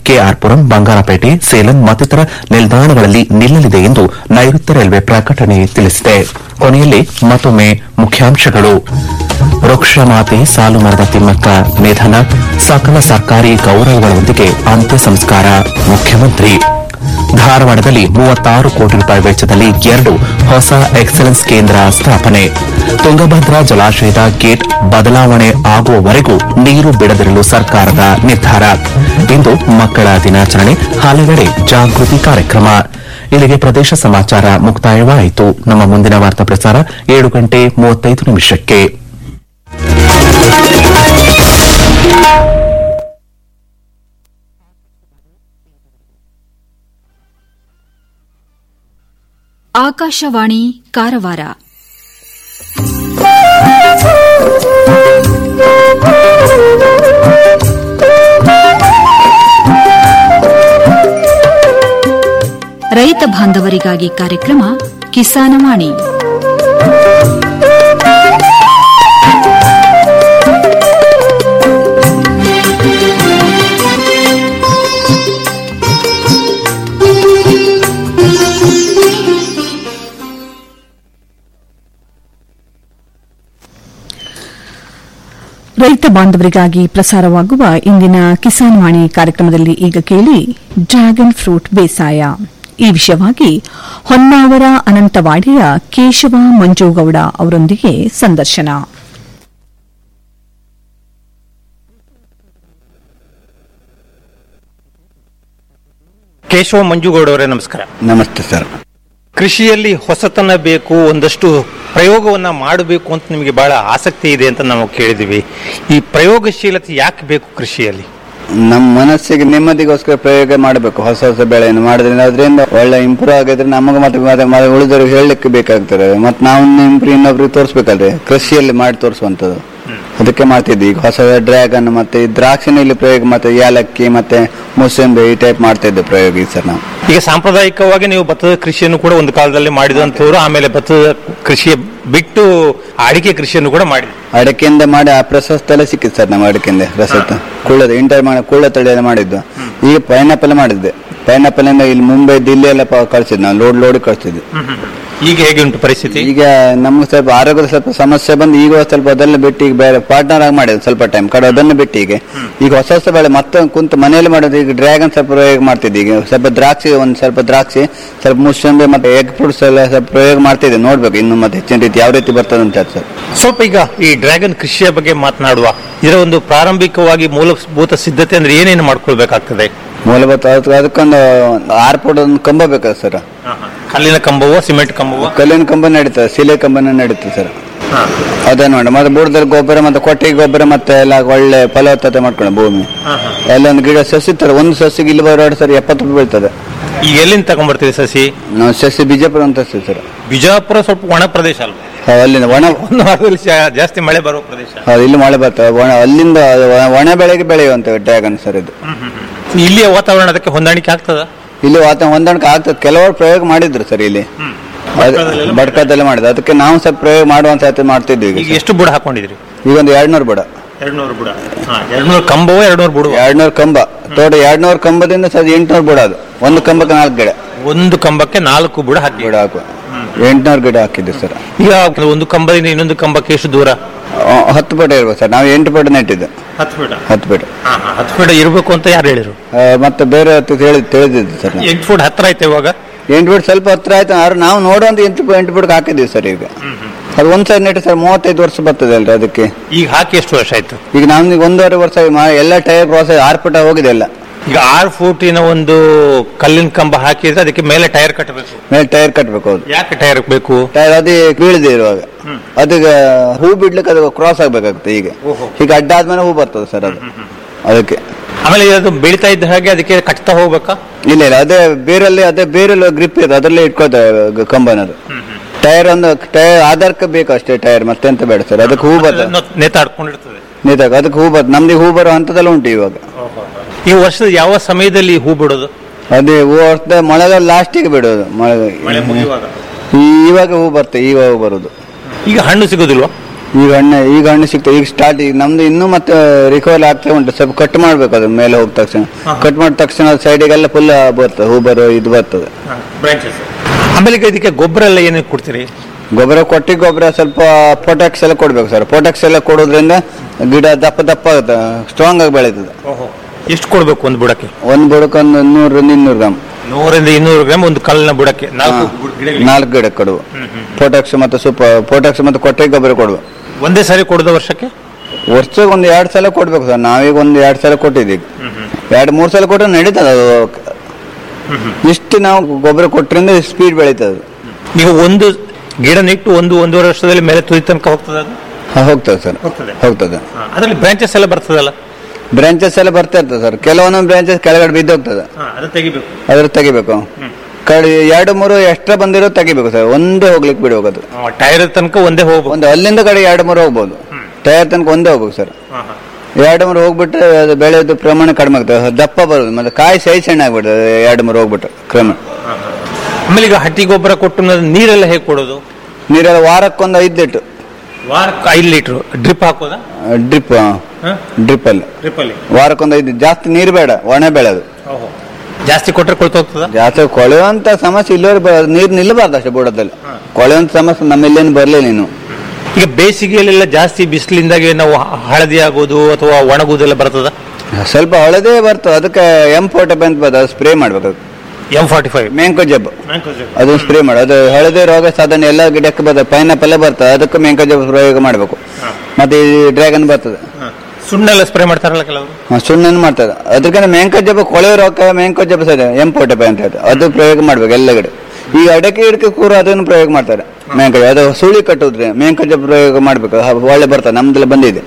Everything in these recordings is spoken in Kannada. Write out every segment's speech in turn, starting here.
ಕೆಆರ್ಪುರಂ ಬಂಗಾರಪೇಟೆ ಸೇಲಂ ಮತ್ತಿತರ ನಿಲ್ದಾಣಗಳಲ್ಲಿ ನಿಲ್ಲಲಿದೆ ಎಂದು ನೈಋತ್ಯ ರೈಲ್ವೆ ಪ್ರಕಟಣೆ ತಿಳಿಸಿದೆ ಕೊನೆಯಲ್ಲಿ ಮತ್ತೊಮ್ಮೆ ಮುಖ್ಯಾಂಶಗಳು ವೃಕ್ಷಮಾತೆ ಸಾಲು ಮರದ ತಿಮ್ಮಕ್ಕ ನಿಧನ ಸಕಲ ಸರ್ಕಾರಿ ಗೌರವಗಳೊಂದಿಗೆ ಅಂತ್ಯ ಸಂಸ್ಕಾರ ಮುಖ್ಯಮಂತ್ರಿ ಧಾರವಾಡದಲ್ಲಿ ಮೂವತ್ತಾರು ಕೋಟಿ ರೂಪಾಯಿ ವೆಚ್ಚದಲ್ಲಿ ಎರಡು ಹೊಸ ಎಕ್ಸಲೆನ್ಸ್ ಕೇಂದ್ರ ಸ್ಥಾಪನೆ ತುಂಗಭದ್ರಾ ಜಲಾಶಯದ ಗೇಟ್ ಬದಲಾವಣೆ ಆಗುವವರೆಗೂ ನೀರು ಬಿಡದಿರಲು ಸರ್ಕಾರದ ನಿರ್ಧಾರ ಇಂದು ಮಕ್ಕಳ ದಿನಾಚರಣೆ ಹಲವೆಡೆ ಜಾಗೃತಿ ಕಾರ್ಯಕ್ರಮ ಇಲ್ಲಿಗೆ ಪ್ರದೇಶ ಸಮಾಚಾರ ಮುಕ್ತಾಯವಾಯಿತು ನಮ್ಮ ಮುಂದಿನ ವಾರ್ತಾ ಪ್ರಸಾರ ಏಳು ಗಂಟೆ ಮೂವತ್ತೈದು ನಿಮಿಷಕ್ಕೆ ಆಕಾಶವಾಣಿ ಕಾರವಾರ ರೈತ ಬಾಂಧವರಿಗಾಗಿ ಕಾರ್ಯಕ್ರಮ ಕಿಸಾನವಾಣಿ ರೈತ ಬಾಂಧವರಿಗಾಗಿ ಪ್ರಸಾರವಾಗುವ ಇಂದಿನ ಕಿಸಾನ್ ವಾಣಿ ಕಾರ್ಯಕ್ರಮದಲ್ಲಿ ಈಗ ಕೇಳಿ ಡ್ರ್ಯಾಗನ್ ಫ್ರೂಟ್ ಬೇಸಾಯ ಈ ವಿಷಯವಾಗಿ ಹೊನ್ನಾವರ ಅನಂತವಾಡಿಯ ಕೇಶವ ಮಂಜುಗೌಡ ಅವರೊಂದಿಗೆ ಸಂದರ್ಶನ ಕೇಶವ ಮಂಜುಗೌಡ ಅವರೇ ನಮಸ್ಕಾರ ನಮಸ್ತೆ ಸರ್ ಕೃಷಿಯಲ್ಲಿ ಹೊಸತನ ಬೇಕು ಒಂದಷ್ಟು ಪ್ರಯೋಗವನ್ನ ಮಾಡಬೇಕು ಅಂತ ನಿಮಗೆ ಬಹಳ ಆಸಕ್ತಿ ಇದೆ ಅಂತ ನಾವು ಕೇಳಿದ್ವಿ ಈ ಪ್ರಯೋಗಶೀಲತೆ ಯಾಕೆ ಬೇಕು ಕೃಷಿಯಲ್ಲಿ ನಮ್ಮ ಮನಸ್ಸಿಗೆ ನೆಮ್ಮದಿಗೋಸ್ಕರ ಪ್ರಯೋಗ ಮಾಡಬೇಕು ಹೊಸ ಹೊಸ ಬೆಳೆಯನ್ನು ಮಾಡೋದ್ರಿಂದ ಅದರಿಂದ ಒಳ್ಳೆ ಇಂಪ್ರೂವ್ ಆಗಿದ್ರೆ ನಮಗೆ ಮತ್ತೆ ಮತ್ತೆ ಮತ್ತೆ ಉಳಿದವ್ರಿಗೆ ಹೇಳಲಿಕ್ಕೆ ಬೇಕಾಗ್ತದೆ ಮತ್ತೆ ನಾವು ಇಂಪ್ರೂವ್ ಇನ್ನೊಬ್ರಿಗೆ ತೋರಿಸ್ಬೇಕಲ್ರಿ ಕೃಷಿಯಲ್ಲಿ ಮಾಡಿ ತೋರಿಸುವಂಥದ್ದು ಅದಕ್ಕೆ ಮಾಡ್ತಿದ್ವಿ ಈಗ ಹೊಸ ಡ್ರ್ಯಾಗನ್ ಮತ್ತೆ ಈ ದ್ರಾಕ್ಷಿನ ಇಲ್ಲಿ ಪ್ರಯೋಗ ಮತ್ತೆ ಏಲಕ್ಕಿ ಮತ್ತೆ ಮೂಸಂಬಿ ಈ ಟೈಪ್ ಮಾಡ್ತಾ ಇದ್ದೆ ಪ್ರಯೋಗ ಈ ಸರ್ ನಾವು ಈಗ ಸಾಂಪ್ರದಾಯಿಕವಾಗಿ ನೀವು ಭತ್ತದ ಕೃಷಿಯನ್ನು ಕೂಡ ಒಂದು ಕಾಲದಲ್ಲಿ ಮಾಡಿದಂಥವ್ರು ಆಮೇಲೆ ಭತ್ತದ ಕೃಷಿಯ ಬಿಟ್ಟು ಅಡಿಕೆ ಕೃಷಿಯನ್ನು ಕೂಡ ಮಾಡಿ ಅಡಕೆಯಿಂದ ಮಾಡಿ ಆ ಪ್ರಶಸ್ತಿ ಎಲ್ಲ ಸಿಕ್ಕಿತ್ತು ಸರ್ ನಮ್ಮ ಅಡಕೆಯಿಂದ ಪ್ರಶಸ್ತಿ ಕುಳ್ಳದ ಇಂಟರ್ ಮಾಡಿ ಕುಳ್ಳ ತಳಿಯೆಲ್ಲ ಮಾಡಿದ್ದು ಈಗ ಪೈನಾಪಲ್ ಮಾಡಿದ್ದೆ ಪೈನಾಪಲ್ ಇಂದ ಇಲ್ಲಿ ಮುಂಬೈ ದಿಲ್ಲಿ ಎಲ್ಲ ಪ- ಕಳ್ಸಿದ್ವಿ ನಾವು ಲೋಡ್ ಲೋಡ್ ಕಳ್ಸಿದ್ವಿ ಈಗ ಹೇಗೆ ಉಂಟು ಪರಿಸ್ಥಿತಿ ಈಗ ನಮ್ಗೆ ಸ್ವಲ್ಪ ಆರೋಗ್ಯದ ಸ್ವಲ್ಪ ಸಮಸ್ಯೆ ಬಂದು ಈಗ ಸ್ವಲ್ಪ ಅದೆಲ್ಲ ಬಿಟ್ಟು ಈಗ ಬೇರೆ ಪಾರ್ಟ್ನರ್ ಆಗಿ ಮಾಡಿದ್ವಿ ಸ್ವಲ್ಪ ಟೈಮ್ ಕಡೆ ಅದನ್ನು ಬಿಟ್ಟು ಈಗ ಈಗ ಹೊಸ ಹೊಸ ಬೆಳೆ ಮತ್ತೆ ಕುಂತು ಮನೆಯಲ್ಲಿ ಮಾಡೋದು ಈಗ ಡ್ರ್ಯಾಗನ್ ಸ್ವಲ್ಪ ಪ್ರಯೋಗ ಮಾಡ್ತಿದ್ವಿ ಈಗ ಸ್ವಲ್ಪ ದ್ರಾಕ್ಷಿ ಒಂದು ಸ್ವಲ್ಪ ದ್ರಾಕ್ಷಿ ಸ್ವಲ್ಪ ಮುಸಂಬಿ ಮತ್ತೆ ಎಗ್ ಫ್ರೂಟ್ಸ್ ಎಲ್ಲ ಸ್ವಲ್ಪ ಪ್ರಯೋಗ ಮಾಡ್ತಿದ್ದೆ ನೋಡ್ಬೇಕು ಇನ್ನು ಮತ್ತೆ ಹೆಚ್ಚಿನ ರೀತಿ ಯಾವ ರೀತಿ ಬರ್ತದೆ ಅಂತ ಸರ್ ಸ್ವಲ್ಪ ಈಗ ಈ ಡ್ರ್ಯಾಗನ್ ಕೃಷಿಯ ಬಗ್ಗೆ ಮಾತನಾಡುವ ಇದರ ಒಂದು ಪ್ರಾರಂಭಿಕವಾಗಿ ಮೂಲಭೂತ ಸಿದ್ಧತೆ ಅಂದ್ರೆ ಏನೇನು ಮಾಡ್ಕೊಳ್ಬೇಕಾಗ್ತದೆ ಮೂಲಭೂತ ಅದಕ್ಕೆ- ಅದಕ್ಕೊಂದು ಆರು ಫುಟ್ ಒಂದು ಕಂಬ ಬೇಕಾದ್ರೆ ಸರ್ ಕಲ್ಲಿನ ಕಂಬವೋ ಸಿಮೆಂಟ್ ಕಂಬವೋ ಕಲ್ಲಿನ ಕಂಬ ನಡೀತದೆ ಸಿಲೆ ಕಂಬನ ನಡೀತದೆ ಸರ್ ಅದೇ ನೋಡಿ ಮತ್ತೆ ಬುಡದಲ್ಲಿ ಗೊಬ್ಬರ ಮತ್ತೆ ಕೊಟ್ಟಿಗೆ ಗೊಬ್ಬರ ಮತ್ತೆ ಎಲ್ಲ ಒಳ್ಳೆ ಫಲವತ್ತತೆ ಮಾಡ್ಕೊಂಡು ಭೂಮಿ ಎಲ್ಲ ಒಂದು ಗಿಡ ಸಸಿ ತರ ಒಂದು ಸಸಿಗೆ ಇಲ್ಲಿ ಬರೋ ಎರಡು ಸರಿ ಎಪ್ಪತ್ತು ರೂಪಾಯಿ ಬೀಳ್ತದೆ ಈಗ ಎಲ್ಲಿಂದ ತಗೊಂಡ್ಬರ್ತೀವಿ ಸಸಿ ನಾವು ಸಸಿ ಬಿಜಾಪುರ ಅಂತ ಸಸಿ ಸರ್ ಬಿಜಾಪುರ ಸ್ವಲ್ಪ ಒಣ ಪ್ರದೇಶ ಅಲ್ವಾ ಹೌದು, ಅಲ್ಲಿಂದ ಒಣ ಒಂದು ವಾರದಲ್ಲಿ ಜಾ- ಜಾಸ್ತಿ ಮಳೆ ಬರುವ ಪ್ರದೇಶ ಹೌದು ಇಲ್ಲಿ ಮಳೆ ಬರ್ತದೆ ಒಣ ಅಲ್ಲಿಂದ ಒಣ- ಒಣ ಬೆಳೆಗೆ ಬೆಳೆಯುವಂತ ಡ್ರ್ಯಾಗನ್ ಸರ್ ಇದು ಇಲ್ಲಿಯ ವಾತಾವರಣ ಅದಕ್ಕೆ ಹೊಂದಾಣಿಕೆ ಆಗ್ತದ ಇಲ್ಲಿ ವಾತಾವರಣ ಹೊಂದಾಣಿಕೆ ಆಗ್ತದೆ ಕೆಲವರು ಪ್ರಯೋಗ ಮಾಡಿದ್ರು ಸರ್ ಇಲ್ಲಿ ಭಟ್ಕಳದಲ್ಲೆಲ್ಲ ಬಡ್ಕದಲ್ಲೇ ಮಾಡಿದ್ರು ಅದಕ್ಕೆ ನಾವು ಸ್ವಲ್ಪ ಪ್ರಯೋಗ ಮಾಡುವಂತ ಸಾಧ್ಯ ಮಾಡ್ತಿದ್ವಿ ಈಗ ಈಗ ಎಷ್ಟು ಬುಡ ಹಾಕೊಂಡಿದ್ರಿ ಈಗ ಒಂದು ಎರಡ್ನೂರು ಬಡ ಎರಡ್ನೂರು ಬುಡ ಎರಡ್ನೂರು ಕಂಬವೋ ಎರಡ್ನೂರು ಬುಡ ಎರಡ್ನೂರು ಕಂಬ ತೋಟ ಎರಡ್ನೂರು ಕಂಬದಿಂದ ಸರ್ ಎಂಟ್ನೂರು ಬುಡ ಅದು ಒಂದು ಕಂಬಕ್ಕೆ ನಾಲ್ಕು ಗಿಡ ಒಂದು ಕಂಬಕ್ಕೆ ನಾಲ್ಕು ಬುಡ ಹಾಕಿ ಗಿಡ ಹಾಕುವ ಎಂಟ್ನೂರು ಗಿಡ ಹಾಕಿದ್ದೆ ಸರ್ ಈಗ ಒಂದು ಕಂಬದಿಂದ ಇನ್ನೊಂದು ಕಂಬಕ್ಕೆ ಎಷ್ಟು ದೂರ ಆ, ಹತ್ತು ಪಟ ಇರ್ಬೋದು ಸರ್ ನಾವು ಎಂಟು ಪಟ ನೆಟ್ಟಿದ್ದು ಹತ್ತು ಫೀಟ್ ಹತ್ತು ಪಟ ಹತ್ತು ಫೀಟ್ ಇರಬೇಕು ಅಂತ ಯಾರು ಹೇಳಿರು ಆ, ಮತ್ತೆ ಬೇರೆ ಹೊತ್ತು ಹೇಳಿ ತಿಳಿದಿದ್ದು ಸರ್ ನಾವು. ಎಂಟು ಫೀಟ್ ಹತ್ರ ಐತೆ ಇವಾಗ ಎಂಟು ಫೀಟ್ ಸ್ವಲ್ಪ ಹತ್ರ ಆಯ್ತು ಆದ್ರೆ ನಾವು ನೋಡುವಂತ ಎಂಟು ಎಂಟು ಫೀಟ್ಗೆ ಹಾಕಿದ್ದೀವಿ ಸರ್ ಈಗ ಅದು ಒಂದ್ ಸರಿ ನೆಟ್ಟು ಸರ್ ಮೂವತ್ತೈದು ವರ್ಷ ಬರ್ತದೆ ಅಲ್ರಿ ಅದಕ್ಕೆ ಈಗ ಹಾಕಿ ಎಷ್ಟು ವರ್ಷ ಆಯ್ತು ಈಗ ನಮ್ಗೆ ಒಂದೂವರೆ ವರ್ಷ ಆಗಿ ಮಾ- ಎಲ್ಲ ಟೈರ್ ಕ್ರಾಸ್ ಆರು ಪಟ ಹೋಗಿದೆ ಎಲ್ಲ ಈಗ ಆರು ಫೂಟಿನ ಒಂದು ಕಲ್ಲಿನ ಕಂಬ ಹಾಕಿದ್ರೆ ಅದಕ್ಕೆ ಮೇಲೆ ಟೈರ್ ಕಟ್ಟಬೇಕು ಮೇಲೆ ಟೈರ್ ಕಟ್ಬೇಕು ಹೌದು ಯಾಕೆ ಟೈರ್ ಬೇಕು ಟೈರ್ ಅದೇ ಬೀಳದೆ ಇರುವಾಗ ಅದೀಗ ಹೂ ಬಿಡ್ಲಿಕ್ಕೆ ಅದು ಕ್ರಾಸ್ ಆಗ್ಬೇಕಾಗುತ್ತೆ ಈಗ ಈಗ ಅಡ್ಡ ಆದ್ಮೇಲೆ ಹೂ ಬರ್ತದೆ ಸರ್ ಅದು ಅದಕ್ಕೆ ಆಮೇಲೆ ಅದು ಬೆಳಿತಾ ಇದ್ದ ಹಾಗೆ ಅದಕ್ಕೆ ಕಟ್ತಾ ಹೋಗ್ಬೇಕಾ ಇಲ್ಲ ಇಲ್ಲ ಅದೇ ಬೇರಲ್ಲಿ ಅದೇ ಬೇರೆಲ್ಲ ಗ್ರಿಪ್ ಇದೆ ಅದರಲ್ಲೇ ಇಟ್ಕೋತಾರೆ ಕಂಬನದು ಟೈರ್ ಒಂದು ಟೈರ್ ಆಧಾರಕ್ಕೆ ಬೇಕು ಅಷ್ಟೇ ಟೈರ್ ಮತ್ತೆ ಎಂತ ಬೇಡ ಸರ್ ಅದಕ್ಕೆ ಹೂ ಬರ್ತದೆ ನೇತಾಡ್ಕೊಂಡಿರ್ತದೆ ನಿಜ ಅದಕ್ಕೆ ಹೂ ಬರ್ತದೆ ನಮ್ದು ಹೂ ಬರೋ ಹಂತದಲ್ಲಿ ಉಂಟು ಇವಾಗ ಈ ವರ್ಷದ ಯಾವ ಸಮಯದಲ್ಲಿ ಹೂ ಬಿಡೋದು ಅದೇ ಹೂ ವರ್ಷದ ಮಳೆಗಾಲ ಲಾಸ್ಟಿಗೆ ಬಿಡೋದು ಮಳೆ ಮಳೆ ಮುಗಿಯುವಾಗ ಈ- ಇವಾಗ ಹೂ ಬರ್ತದೆ ಇವಾಗ ಬರೋದು ಈಗ ಹಣ್ಣು ಸಿಗೋದಿಲ್ವಾ ಈಗ ಹಣ್ಣು ಈಗ ಹಣ್ಣು ಸಿಗ್ತದೆ ಈಗ ಸ್ಟಾರ್ಟ್ ಈಗ ನಮ್ದು ಇನ್ನೂ ಮತ್ತೆ ರಿಕವರ್ ಆಗ್ತಾ ಉಂಟು ಸ್ವಲ್ಪ ಕಟ್ ಮಾಡ್ಬೇಕು ಅದು ಮೇಲೆ ಹೋದ ತಕ್ಷಣ ಕಟ್ ಮಾಡಿದ ತಕ್ಷಣ ಸೈಡಿಗೆಲ್ಲ ಫುಲ್ ಬರ್ತದೆ ಹೂ ಬರೋ ಇದು ಬರ್ತದೆ ಬ್ರಾಂಚಸ್ ಆಮೇಲೆ ಈಗ ಇದಕ್ಕೆ ಗೊಬ್ಬರ ಎಲ್ಲ ಏನೇನು ಕೊಡ್ತೀರಿ ಗೊಬ್ಬರ ಕೊಟ್ಟಿ ಗೊಬ್ಬರ ಸ್ವಲ್ಪ ಪೊಟ್ಯಾಕ್ಸ್ ಎಲ್ಲ ಕೊಡ್ಬೇಕು ಸರ್ ಪೊಟ್ಯಾಕ್ಸ್ ಎಲ್ಲ ಕೊಡೋದ್ರಿಂದ ಗಿಡ ದಪ್ಪ ದಪ್ಪ ಆಗುತ್ತೆ ಸ್ಟ್ರಾಂಗ್ ಆಗಿ ಬೆಳೀತದೆ ಎಷ್ಟು ಕೊಡ್ಬೇಕು ಒಂದು ಬುಡಕ್ಕೆ ಒಂದು ಬುಡಕ್ಕೊಂದು ನೂರರಿಂದ ಇನ್ನೂರು ಗ್ರಾಮ್ ನೂರಿಂದ ಇನ್ನೂರು ಗ್ರಾಮ್ ಒಂದು ಕಲ್ಲಿನ ಬುಡಕ್ಕೆ ನಾಲ್ಕು ಹಾ. ಬುಡ- ಗಿಡಗಳಿಗೆ. ನಾಲ್ಕು ಗಿಡ ಕೊಡುವ ಪೊಟ್ಯಾಕ್ಸ್ ಮತ್ತು ಸೂಪ ಪೊಟ್ಯಾಕ್ಸ್ ಮತ್ತು ಕೊಟ್ಟೆ ಗೊಬ್ಬರ ಕೊಡುವ ಒಂದೇ ಸಾರಿ ಕೊಡೋದ ವರ್ಷಕ್ಕೆ ವರ್ಷಕ್ಕೆ ಒಂದು ಎರಡು ಸಲ ಕೊಡ್ಬೇಕು ಸರ್ ನಾವೀಗ ಒಂದು ಎರಡು ಸಲ ಕೊಟ್ಟಿದ್ದೀವಿ ಎರಡು ಮೂರು ಸಲ ಕೊಟ್ಟರೆ ನಡೀತದೆ ಅದು ಇಷ್ಟು ನಾವು ಗೊಬ್ಬರ ಕೊಟ್ಟರಿಂದ ಸ್ಪೀಡ್ ಬೆಳೀತದೆ ಅದು. ನೀವು ಒಂದು ಗಿಡ ನೆಟ್ಟು ಒಂದು ಒಂದೂವರೆ ವರ್ಷದಲ್ಲಿ ಮೇಲೆ ತುದಿ ತನಕ ಹೋಗ್ತದೆ ಅದು ಹ, ಹೋಗ್ತದೆ ಸರ್ ಹೋಗ್ತದೆ. ಹೋಗ್ತದೆ ಅದರಲ್ಲಿ ಬ್ರಾಂಚಸ್ ಎಲ್ಲ ಬರ್ತದಲ್ಲ ಬ್ರಾಂಚಸ್ ಎಲ್ಲ ಬರ್ತಾ ಇರ್ತದೆ ಸರ್ ಕೆಲವೊಂದೊಂದು ಬ್ರಾಂಚಸ್ ಕೆಳಗಡೆ ಬಿದ್ದೋಗ್ತದೆ ಅದು ತೆಗಿಬೇಕು ಅದ್ರ ತೆಗಿಬೇಕು ಕಡೆ ಎರಡು ಮೂರು ಎಕ್ಸ್ಟ್ರಾ ಬಂದಿರೋ ತೆಗಿಬೇಕು ಸರ್ ಒಂದೇ ಹೋಗ್ಲಿಕ್ಕೆ ಬಿಡ್ಬೇಕು ಅದು ಟೈರ್ ತನಕ ಒಂದೇ ಹೋಗ್ಬೇಕು ಒಂದು ಅಲ್ಲಿಂದ ಕಡೆ ಎರಡು ಮೂರು ಹೋಗ್ಬೋದು ಟೈರ್ ತನಕ ಒಂದೇ ಹೋಗ್ಬೇಕು ಸರ್ ಎರಡು ಮೂರು ಹೋಗ್ಬಿಟ್ಟು ಅದು ಬೆಳೆಯೋದು ಪ್ರಮಾಣ ಕಡಿಮೆ ಆಗ್ತದೆ ದಪ್ಪ ಬರೋದು ಮತ್ತೆ ಕಾಯಿ ಸೈಜ್ ಸಣ್ಣ ಆಗ್ಬಿಡ್ತದೆ ಎರಡು ಮೂರು ಹೋಗ್ಬಿಟ್ಟು ಕ್ರಮ ಆಮೇಲೆ ಈಗ ಹಟ್ಟಿ ಗೊಬ್ಬರ ಕೊಟ್ಟು ನ- ನೀರೆಲ್ಲ ಹೇಗೆ ಕೊಡೋದು ನೀರೆಲ್ಲ ವಾರಕ್ಕೊಂದು ಐದು ಲೀಟರ್ ವಾರಕ್ಕೆ ಐದು ಲೀಟ್ರು ಡ್ರಿಪ್ ಹಾಕೋದಾ ಡ್ರಿಪ್ ಡ್ರಿಪ್ ಅಲ್ಲಿ ಡ್ರಿಪ್ ಅಲ್ಲಿ ವಾರಕ್ಕೊಂದು ಐದು ಜಾಸ್ತಿ ನೀರು ಬೇಡ ಒಣ ಬೆಳೆದು ಜಾಸ್ತಿ ಕೊಟ್ಟರೆ ಕೊಳ್ತು ಹೋಗ್ತದ ಜಾಸ್ತಿ ಕೊಳೆಯುವಂತ ಸಮಸ್ಯೆ ಇಲ್ಲವರೆ ನೀರು ನಿಲ್ಲಬಾರ್ದು ಅಷ್ಟೇ ಬುಡದಲ್ಲಿ ಕೊಳೆಯುವಂತ ಸಮಸ್ಯೆ ನಮ್ಮಿಲ್ಲೇನು ಬರಲಿಲ್ಲ ಇನ್ನು ಈಗ ಬೇಸಿಗೆಯಲ್ಲೆಲ್ಲ ಜಾಸ್ತಿ ಬಿಸಿಲಿಂದಾಗಿ ನಾವು ಹ- ಹಳದಿ ಆಗೋದು ಅಥವಾ ಒಣಗುದೆಲ್ಲ ಬರ್ತದ ಸ್ವಲ್ಪ ಹಳದೇ ಬರ್ತದೆ ಅದಕ್ಕೆ ಎಂ ಫೋರ್ಟಿ ಅಂತ ಬರ್ತದೆ ಸ್ಪ್ರೇ ಮಾಡ್ಬೇಕು ಅದು M forty five mancozeb ಅದನ್ನ ಸ್ಪ್ರೇ ಮಾಡು ಅದು ಹಳದಿ ರೋಗ ಸಾಧಾರಣ ಎಲ್ಲ ಗಿಡಕ್ಕೆ ಬರ್ತದೆ ಪೈನಾಪಲ್ ಬರ್ತದೆ ಅದಕ್ಕೆ ಮೆಂಕೋ ಜಬ್ ಪ್ರಯೋಗ ಮಾಡಬೇಕು ಮತ್ತೆ ಈ ಡ್ರ್ಯಾಗನ್ ಬರ್ತದೆ ಸುಣ್ಣ ಎಲ್ಲ ಸ್ಪ್ರೇ ಮಾಡ್ತಾರಲ್ಲ ಕೆಲವರು ಹ, ಸುಣ್ಣನ ಮಾಡ್ತದೆ ಅದಕ್ಕೆ ಮೆಂಕೋ ಜಬ್ ಕೊಳೆ ರೋಗ ಮೆಂಕೋ ಜಬ್ ಸದ ಎಂ ಫೋರ್ಟಿ ಅಂತ ಹೇಳ್ತಾರೆ ಅದು ಪ್ರಯೋಗ ಮಾಡ್ಬೇಕು ಎಲ್ಲ ಗಿಡ ಈ ಅಡಕೆ ಗಿಡಕ್ಕೆ ಕೂಡ ಅದನ್ನು ಪ್ರಯೋಗ ಮಾಡ್ತಾರೆ ಮೆಂಕೋ ಅದು ಸುಳಿ ಕಟ್ಟುದ್ರೆ ಮೆಂಕೋ ಜಬ್ ಪ್ರಯೋಗ ಮಾಡ್ಬೇಕು ಹ, ಒಳ್ಳೆ ಬರ್ತದೆ ನಮ್ದೆಲ್ಲ ಬಂದಿದೆ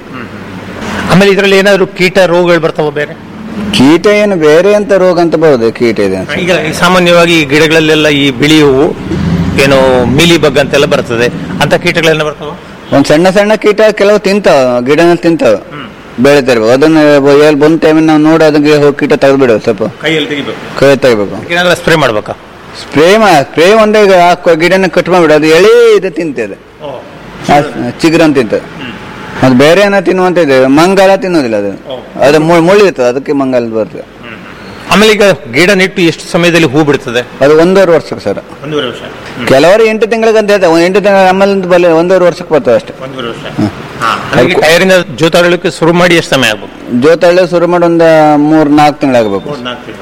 ಆಮೇಲೆ ಇದರಲ್ಲಿ ಏನಾದ್ರು ಕೀಟ ರೋಗಗಳು ಬರ್ತಾವ ಬೇರೆ ಕೀಟ ಏನು ಬೇರೆ ಅಂತ ರೋಗ ಅಂತ ಬರೋದು ಕೀಟ ಇದೆ ಅಂತ. ಈಗ ಈ ಸಾಮಾನ್ಯವಾಗಿ ಈ ಗಿಡಗಳಲ್ಲೆಲ್ಲ ಈ ಬಿಳಿ ಹೂವು ಏನು ಮೀಲಿ ಬಗ್ ಅಂತೆಲ್ಲ ಬರ್ತದೆ ಅಂತ ಕೀಟಗಳೆಲ್ಲ ಬರ್ತಾವ ಒಂದ್ ಸಣ್ಣ ಸಣ್ಣ ಕೀಟ ಕೆಲವು ತಿಂತಾವ ಗಿಡನ ತಿಂತಾವ ಬೆಳಿತಾರೆ ಅದನ್ನ ಎಲ್ಲಿ ಬಂದ ಟೈಮಿಗೆ ನಾವು ನೋಡಿ ಅದಕ್ಕೆ ಹೋಗಿ ಕೀಟ ತೆಗೆದು ಬಿಡೋದು ಸ್ವಲ್ಪ ಕೈಯಲ್ಲಿ ತೆಗಿಬೇಕು ಕೈ ತೆಗಿಬೇಕು ಏನಾದ್ರು ಸ್ಪ್ರೇ ಮಾಡ್ಬೇಕಾ ಸ್ಪ್ರೇ ಮಾ ಸ್ಪ್ರೇ ಒಂದೇ ಈಗ ಆ ಕೊ- ಗಿಡನ ಕಟ್ ಮಾಡ್ಬಿಡು ಅದು ಎಳೆ ಇದು ತಿಂತದೆ ಚಿಗುರನ್ ತಿಂತದೆ ಅದು ಬೇರೆ ಏನೋ ತಿನ್ನುವಂತ ಇದೆ ಮಂಗಾಲ ತಿನ್ನೋದಿಲ್ಲ ಅದು ಅದು ಮು- ಮುಳ್ಳು ಇರ್ತದೆ ಅದಕ್ಕೆ ಮಂಗಾಲ ಬರ್ತದೆ ಆಮೇಲೆ ಈಗ ಗಿಡ ನೆಟ್ಟು ಎಷ್ಟು ಸಮಯದಲ್ಲಿ ಹೂ ಬಿಡ್ತದೆ ಅದು ಒಂದೂವರೆ ವರ್ಷಕ್ಕೆ ಸರ್ ಒಂದೂವರೆ ವರ್ಷ ಕೆಲವರು ಎಂಟು ತಿಂಗಳಿಗೆ ಅಂತ ಹೇಳ್ತಾರೆ ಒಂದು ಎಂಟು ತಿಂಗಳ ನಮ್ಮಲ್ಲಿ ಬಲ್ಲ ಒಂದೂವರೆ ವರ್ಷಕ್ಕೆ ಬರ್ತದೆ ಅಷ್ಟೇ ಒಂದೂವರೆ ವರ್ಷ ಟೈರಿನ ಜೋತಾಡಲಿಕ್ಕೆ ಶುರು ಮಾಡಿ ಎಷ್ಟು ಸಮಯ ಆಗ್ಬೇಕು ಜೋತಳ್ಳಿ ಶುರು ಮಾಡಿ ಒಂದು ಮೂರ್ ನಾಲ್ಕು ತಿಂಗಳಾಗಬೇಕು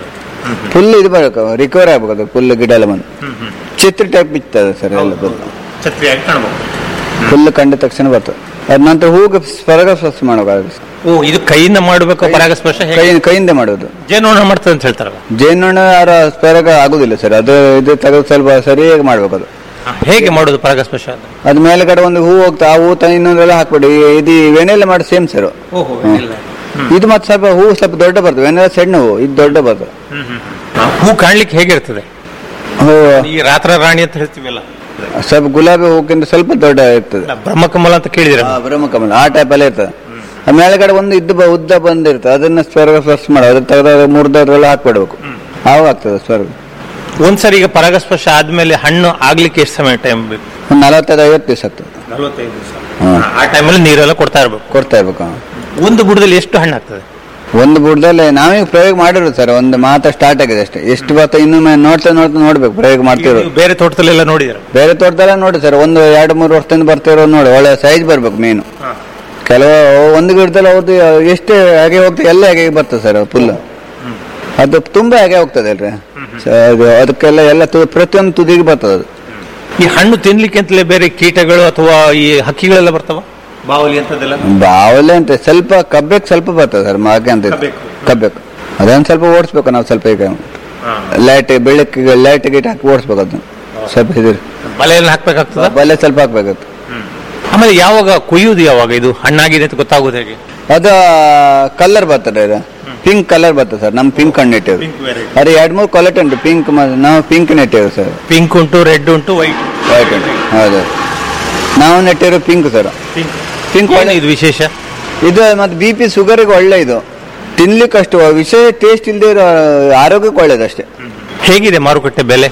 ಫುಲ್ ಇದು ಬರಬೇಕು ರಿಕವರ್ ಆಗ್ಬೇಕು ಅದು ಫುಲ್ ಗಿಡ ಎಲ್ಲ ಬಂದು ಚಿತ್ರ ಟೈಪ್ ಬಿತ್ತದೆ ಸರ್ ಎಲ್ಲ ಫುಲ್ ಛತ್ರಿಯಾಗಿ ಕಾಣಬೇಕು ಫುಲ್ ಕಂಡ ತಕ್ಷಣ ಬರ್ತದೆ ಅದ ನಂತರ ಹೂಗೆ ಸ್ವರ್ಗ ಸ್ವಚ್ಛ ಮಾಡಬೇಕು ಓ ಇದು ಕೈಯಿಂದ ಮಾಡಬೇಕು ಪರಾಗಸ್ಪರ್ಶ ಹೇಗೆ? ಕೈ ಕೈಯಿಂದ ಮಾಡೋದು ಜೇನುನೊಣ ಮಾಡ್ತದೆ ಅಂತ ಹೇಳ್ತಾರಲ್ಲ ಜೇನುಣ್ಣ ಯಾರ ಸ್ವರ್ಗ ಆಗುದಿಲ್ಲ ಸರ್ ಅದು ಇದು ತೆಗೆದು ಸ್ವಲ್ಪ ಸರಿಯಾಗಿ ಮಾಡ್ಬೇಕು ಅದು ಹೇಗೆ ಮಾಡೋದು ಪರಾಗಸ್ಪರ್ಶ ಅದು? ಅದ್ ಮೇಲ್ಗಡೆ ಒಂದು ಹೂ ಹೋಗ್ತಾ ಆ ಹೂ ತ ಇನ್ನೊಂದೆಲ್ಲ ಹಾಕ್ಬಿಡಿ ಇದು ವೆನೆಲ್ಲ ಮಾಡಿ ಸೇಮ್ ಸರ್ ಓಹೋ ಇಲ್ಲ. ಇದು ಮತ್ತೆ ಸ್ವಲ್ಪ ಹೂ ಸ್ವಲ್ಪ ದೊಡ್ಡ ಬರ್ತದೆ ವೆನೆಲ್ಲ ಸಣ್ಣ ಹೂ ಇದು ದೊಡ್ಡ ಬರ್ತದೆ ಆ, ಹೂ ಕಾಣ್ಲಿಕ್ಕೆ ಹೇಗಿರ್ತದೆ ಹೂ ಈ ರಾತ್ರ ರಾಣಿ ಅಂತ ಹೇಳ್ತೀವಲ್ಲ ಸ್ವಲ್ಪ ಗುಲಾಬಿ ಹೂಕ್ಕಿಂತ ಸ್ವಲ್ಪ ದೊಡ್ಡ ಇರ್ತದೆ ಇಲ್ಲ, ಬ್ರಹ್ಮಕಮಲ ಅಂತ ಕೇಳಿದಿರ ಆ, ಬ್ರಹ್ಮಕಮಲ ಆ ಟೈಪ್ ಅಲ್ಲೇ ಇರ್ತದೆ ಆ ಮೇಲ್ಗಡೆ ಒಂದು ಇದ್ದು ಬ- ಉದ್ದ ಬಂದಿರ್ತದೆ ಅದನ್ನ ಸ್ವರ್ಗ ಸ್ವರ್ಶ ಮಾಡೋದು ಅದ್ರ ತೆಗೆದ ಮೂರ್ದವ್ರೆಲ್ಲ ಹಾಕ್ಬಿಡ್ಬೇಕು ಆವಾಗ ಆಗ್ತದೆ ಸ್ವರ್ಗ ಒಂದ್ಸರಿ ಈಗ ಪರಾಗಸ್ಪರ್ಶ ಆದ್ಮೇಲೆ ಹಣ್ಣು ಆಗ್ಲಿಕ್ಕೆ ಎಷ್ಟು ಸಮಯ ಟೈಮ್ ಬೇಕು ಒಂದು ನಲವತ್ತೈದು ಐವತ್ತು ದಿವಸ ಆಗ್ತದೆ ನಲವತ್ತೈದು ದಿವಸ ಹ್ಮ್. ಆ ಟೈಮಲ್ಲಿ ನೀರೆಲ್ಲ ಕೊಡ್ತಾ ಇರ್ಬೇಕು ಕೊಡ್ತಾ ಇರ್ಬೇಕು ಒಂದು ಬುಡದಲ್ಲಿ ಎಷ್ಟು ಹಣ್ಣು ಆಗ್ತದೆ ಒಂದು ಬುಡದಲ್ಲಿ ನಾವೀಗ ಪ್ರಯೋಗ ಮಾಡಿರೋದು ಸರ್ ಒಂದು ಮಾತ್ರ ಸ್ಟಾರ್ಟ್ ಆಗಿದೆ ಅಷ್ಟೇ ಎಷ್ಟು ಬರ್ತದೆ ಇನ್ನೊಮ್ಮೆ ನೋಡ್ತಾ ನೋಡ್ತಾ ನೋಡ್ಬೇಕು ಪ್ರಯೋಗ ಮಾಡ್ತಿರೋದು ನೀವು ಬೇರೆ ತೋಟದಲ್ಲೆಲ್ಲ ನೋಡಿದಿರ ಬೇರೆ ತೋಟದಲ್ಲ ನೋಡಿ ಸರ್ ಒಂದು ಎರಡು ಮೂರು ವರ್ಷದಿಂದ ಬರ್ತಿರೋದು ನೋಡಿ ಒಳ್ಳೆ ಸೈಜ್ ಬರ್ಬೇಕು ಮೀನು ಕೆಲವು ಒಂದು ಗಿಡದಲ್ಲಿ ಅವ್ರದ್ದು ಎಷ್ಟು ಹಾಗೆ ಹೋಗ್ತದೆ ಎಲ್ಲ ಹಾಗೆ ಬರ್ತದೆ ಸರ್ ಫುಲ್ ಅದು ತುಂಬಾ ಹಾಗೆ ಹೋಗ್ತದೆ ಅಲ್ರಿ ಸ- ಅದು ಅದಕ್ಕೆಲ್ಲ ಎಲ್ಲ ತು- ಪ್ರತಿಯೊಂದು ತುದಿಗೆ ಬರ್ತದೆ ಅದು ಈ ಹಣ್ಣು ತಿನ್ಲಿಕ್ಕೆ ಅಂತಲೇ ಬೇರೆ ಕೀಟಗಳು ಅಥವಾ ಈ ಹಕ್ಕಿಗಳೆಲ್ಲ ಬರ್ತಾವ ಬಾವಲಿ ಅಂತದೆಲ್ಲ ಬಾವಲೆ ಅಂತ ಸ್ವಲ್ಪ ಕಬ್ಬೆಕ್ ಸ್ವಲ್ಪ ಬರ್ತದೆ ಸರ್ ಮಾಕೆ ಅಂತ ಇದೆ. ಕಬ್ಬೇಕು. ಕಬ್ಬೆಕ್ ಅದನ್ನ ಸ್ವಲ್ಪ ಓಡಿಸ್ಬೇಕು ನಾವು ಸ್ವಲ್ಪ ಈಗ ಲೈಟ್ ಬೆಳಕಿಗೆ ಲೈಟ್ ಗೀಟ್ ಹಾಕಿ ಓಡಿಸ್ಬೇಕು ಅದನ್ನ ಸ್ವಲ್ಪ ಇದು ಬಲೆಯಲ್ಲಿ ಹಾಕ್ಬೇಕಾಗ್ತದ ಬಲ್ಲೆ ಸ್ವಲ್ಪ ಹಾಕ್ಬೇಕಾಗ್ತದೆ ಆಮೇಲೆ ಯಾವಾಗ ಕೊಯ್ಯುವುದು ಯಾವಾಗ ಇದು ಹಣ್ಣಾಗಿದೆ ಅಂತ ಗೊತ್ತಾಗೋದು ಹೇಗೆ ಅದು ಕಲರ್ ಬರ್ತದೆ ಇದು ಪಿಂಕ್ ಕಲರ್ ಬರ್ತದೆ ಸರ್ ನಮ್ ಪಿಂಕ್ ಹಣ್ಣು ಇಟ್ಟೇವೆ Pink variety. ಅದೇ ಎರಡ್ ಮೂರು ಕ್ವಾಲಿಟಿ ಉಂಟು ಪಿಂಕ್ ನಾವು ಪಿಂಕ್ ನೆಟ್ಟೇವೆ ಸರ್ ಪಿಂಕ್ ಉಂಟು ರೆಡ್ ಉಂಟು ವೈಟ್ ವೈಟ್ ಉಂಟು ಹೌದು ನಾವು ನೆಟ್ಟಿರೋ ಪಿಂಕ್ ಸರ್ ಪಿಂಕ್ ಪಿಂಕ್ ಒಳ್ಳೆ ಇದು ವಿಶೇಷ ಇದು ಮತ್ತೆ ಬಿ ಪಿ ಶುಗರ್ಗೆ ಒಳ್ಳೆ ಇದು ತಿನ್ಲಿಕ್ಕೆ ಅಷ್ಟು ವಿಷಯ ಟೇಸ್ಟ್ ಇಲ್ಲದೆ ಇರೋ ಆರೋಗ್ಯಕ್ಕೆ ಒಳ್ಳೇದಷ್ಟೇ ಹೇಗಿದೆ ಮಾರುಕಟ್ಟೆ ಬೆಲೆ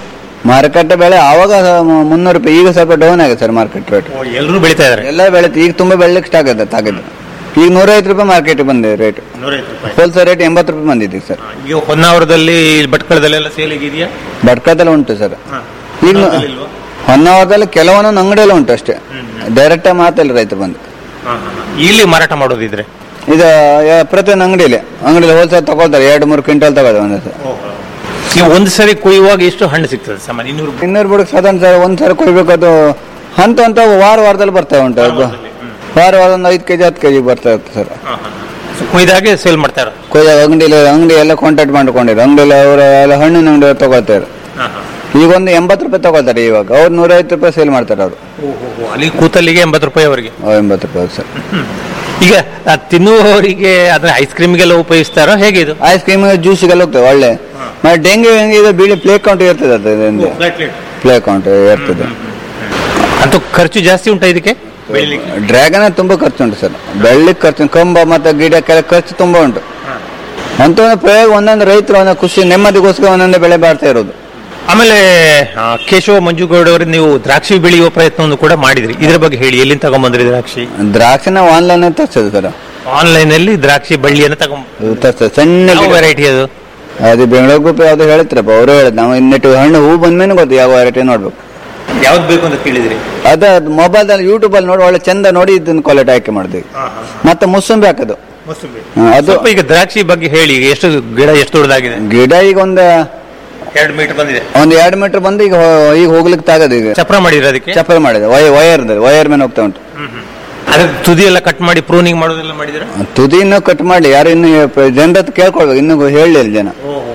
ಮಾರುಕಟ್ಟೆ ಬೆಳೆ ಆವಾಗ ಮು- ಮುನ್ನೂರು ರೂಪಾಯಿ ಈಗ ಸ್ವಲ್ಪ ಡೌನ್ ಆಗಿದೆ ಸರ್ ಮಾರ್ಕೆಟ್ ರೇಟ್ ಎಲ್ಲರೂ ಬೆಳೀತಾ ಇದಾರೆ ಎಲ್ಲ ಬೆಳೆತು ಈಗ ತುಂಬಾ ಬೆಳಲಿಕ್ಕೆ ಸ್ಟಾಕ್ ಆಗಿದೆ ತಾಗಿದ್ದು ಈಗ ನೂರೈವತ್ತು ರೂಪಾಯಿ ಮಾರ್ಕೆಟ್ ಬಂದಿದೆ ರೇಟ್ ಹೋಲ್ಸೇಲ್ ರೇಟ್ ಎಂಬತ್ತು ರೂಪಾಯಿ ಬಂದಿದೆ ಸರ್ ಈಗ ಹೊನ್ನಾವರದಲ್ಲಿ ಭಟ್ಕಳದಲ್ಲೆಲ್ಲ ಸೇಲ್ ಇದೆಯಾ ಭಟ್ಕಳದಲ್ಲಿ ಉಂಟು ಸರ್ ಈಗ ಹೊನ್ನಾವರದಲ್ಲಿ ಕೆಲವೊಂದೊಂದು ಅಂಗಡಿಯಲ್ಲಿ ಉಂಟು ಅಷ್ಟೇ ಡೈರೆಕ್ಟ್ ಮಾತಲ್ಲ ರೈತರು ಬಂದು ಇಲ್ಲಿ ಮಾರಾಟ ಮಾಡೋದಿದ್ರೆ ಇದು ಯಾ- ಪ್ರತಿಯೊಂದು ಅಂಗಡಿಯಲ್ಲಿ ಅಂಗಡಿಯಲ್ಲಿ ಹೋಲ್ಸೇಲ್ ತಗೊಳ್ತಾರೆ ಎರಡು ಮೂರು ಕ್ವಿಂಟಲ್ ತಗೊಳ್ತಾರೆ ಒಂದು ಸಲ. ನೀವು ಒಂದು ಸರಿ ಕೊಯ್ಯುವಾಗ ಎಷ್ಟು ಹಣ್ಣು ಸಿಗ್ತದೆ ಸಾಮಾನ್ಯ ಇನ್ನೂರು ರೂಪಾಯಿ ಇನ್ನೂರು ಬುಡಕ್ಕೆ ಸಾಧಾರಣ ಸರ್ ಒಂದು ಸಲ ಕೊಯ್ಬೇಕು ಅದು ಹಂತ ಹಂತ ವಾರ ವಾರದಲ್ಲಿ ಬರ್ತಾ ಉಂಟು ಅದು ವಾರ ವಾರ ಒಂದು ಐದು ಕೆಜಿ ಹತ್ತು ಕೆಜಿ ಬರ್ತಾ ಇರುತ್ತೆ ಸರ್ ಕೊಯ್ದಾಗೆ ಸೇಲ್ ಮಾಡ್ತಾರೆ ಕೊಯ್ಯ ಅಂಗಡಿಯಲ್ಲಿ ಅಂಗಡಿ ಎಲ್ಲ ಕಾಂಟ್ಯಾಕ್ಟ್ ಮಾಡ್ಕೊಂಡಿದ್ರು ಅಂಗಡಿಯಲ್ಲಿ ಅವರ ಎಲ್ಲ ಹಣ್ಣಿನ ಅಂಗಡಿ ತಗೊಳ್ತಾರೆ ಈಗ ಒಂದು ಎಂಬತ್ತು ರೂಪಾಯಿ ತಗೊಳ್ತಾರೆ ಇವಾಗ ಅವ್ರು ನೂರೈವತ್ತು ರೂಪಾಯಿ ಸೇಲ್ ಮಾಡ್ತಾರೆ ಅವರು ಅಲ್ಲಿ ಕೂತಲ್ಲಿಗೆ ಎಂಬತ್ತು ರೂಪಾಯಿ ಅವರಿಗೆ ಎಂಬತ್ತು ರೂಪಾಯಿ ಸರ್ ಈಗ ಆ ತಿನ್ನುವವರಿಗೆ ಅದನ್ನ ಐಸ್ ಕ್ರೀಮ್ಗೆಲ್ಲ ಉಪಯೋಗಿಸ್ತಾರೋ ಹೇಗೆ ಇದು ಐಸ್ ಕ್ರೀಮ್ ಜ್ಯೂಸಿಗೆಲ್ಲ ಹೋಗ್ತದೆ ಒಳ್ಳೆ ಮತ್ತೆ ಡೆಂಗ್ಯೂ ಹೆಂಗೆ ಇದು ಬಿಳಿ ಪ್ಲೇ ಕೌಂಟ್ ಇರ್ತದೆ ಅದು ಪ್ಲೇ ಕೌಂಟ್ ಇರ್ತದೆ ಅಂತೂ ಖರ್ಚು ಜಾಸ್ತಿ ಉಂಟಾ ಇದಕ್ಕೆ ಬೆಳಿಲಿಕ್ಕೆ ಡ್ರ್ಯಾಗನ್ ತುಂಬಾ ಖರ್ಚು ಉಂಟು ಸರ್ ಬೆಳ್ಳಿಗೆ ಖರ್ಚು ಕಂಬ ಮತ್ತೆ ಗಿಡಕ್ಕೆಲ್ಲ ಖರ್ಚು ತುಂಬಾ ಉಂಟು ಅಂತ ಒಂದು ಪ್ರಯೋಗ ಒಂದೊಂದು ರೈತರು ಒಂದೊಂದು ಖುಷಿ ನೆಮ್ಮದಿಗೋಸ್ಕರ ಒಂದೊಂದು ಬೆಳೆ ಬಾಳ್ತಾ ಇರೋದು ಆಮೇಲೆ ಆ, ಕೇಶವ ಮಂಜುಗೌಡ ಅವರು ನೀವು ದ್ರಾಕ್ಷಿ ಬೆಳೆಯುವ ಪ್ರಯತ್ನವನ್ನು ಕೂಡ ಮಾಡಿದ್ರಿ ಇದ್ರ ಬಗ್ಗೆ ಹೇಳಿ ಎಲ್ಲಿಂದ ತಗೊಂಬಂದ್ರಿ ದ್ರಾಕ್ಷಿ ದ್ರಾಕ್ಷಿ ನಾವು ಆನ್ಲೈನ್ ತರಿಸೋದು ಸರ್ ಆನ್ಲೈನ್ ಅಲ್ಲಿ ದ್ರಾಕ್ಷಿ ಬಳ್ಳಿಯನ್ನು ತಗೊಂಡ್ ತರಿಸ್ತೇವೆ ಸಣ್ಣ ಯಾವ ಗಿಡ. ವೆರೈಟಿ ಅದು ಅದು ಬೆಂಗಳೂರು ಗ್ರೂಪ್ ಯಾವ್ದು ಹೇಳ್ತಾರಪ್ಪ ಅವರು ಹೇಳಿದ್ ನಾವು ಇನ್ನಿಟ್ಟು ಹಣ್ಣು ಹೂ ಬಂದ್ಮೇಲೆ ಗೊತ್ತು ಯಾವ ವೆರೈಟಿ ನೋಡ್ಬೇಕು ಯಾವ್ದು ಬೇಕು ಅಂತ ಕೇಳಿದ್ರಿ ಅದ ಮೊಬೈಲ್ ಯೂಟ್ಯೂಬ್ ಅಲ್ಲಿ ನೋಡಿ ಒಳ್ಳೆ ಚಂದ ನೋಡಿ ಇದನ್ನ ಕ್ವಾಲಿಟಿ ಆಯ್ಕೆ ಮಾಡಿದ್ವಿ ಮತ್ತೆ ಮುಸುಂಬಿ ಹಾಕೋದು ಹ್ಮ್, ಅದು ಸ್ವಲ್ಪ ಈಗ ದ್ರಾಕ್ಷಿ ಬಗ್ಗೆ ಹೇಳಿ ಈಗ ಎಷ್ಟು ಗಿಡ ಎಷ್ಟು ದೊಡ್ಡದಾಗಿದೆ ಗಿಡ ಈಗ ಒಂದು ಎರಡು ಮೀಟರ್ ಬಂದಿದೆ ಒಂದ್ ಎರಡು ಮೀಟರ್ ಬಂದು ಈಗ ಹೋ- ಈಗ ಹೋಗ್ಲಿಕ್ಕೆ ತಾಗದು ಈಗ ಚಪ್ರ ಮಾಡಿದ್ರೆ ಅದಕ್ಕೆ ಚಪ್ಪಲ್ ಮಾಡಿದೆ ವಯ ವಯರ್ ವಯರ್ ಮೇಲೆ ಹೋಗ್ತಾ ಉಂಟು ಅದ್ರ ತುದಿ ಎಲ್ಲ ಕಟ್ ಮಾಡಿ ಪ್ರೂನಿಂಗ್ ಮಾಡೋದೆಲ್ಲ ಮಾಡಿದ್ರೆ ತುದಿ ಇನ್ನೂ ಕಟ್ ಮಾಡ್ಲಿ ಯಾರು ಇನ್ನು ಜನರ ಹತ್ರ ಕೇಳ್ಕೊಳ್ಬೇಕು ಇನ್ನು ಹೇಳಿಲ್ಲ ಜನ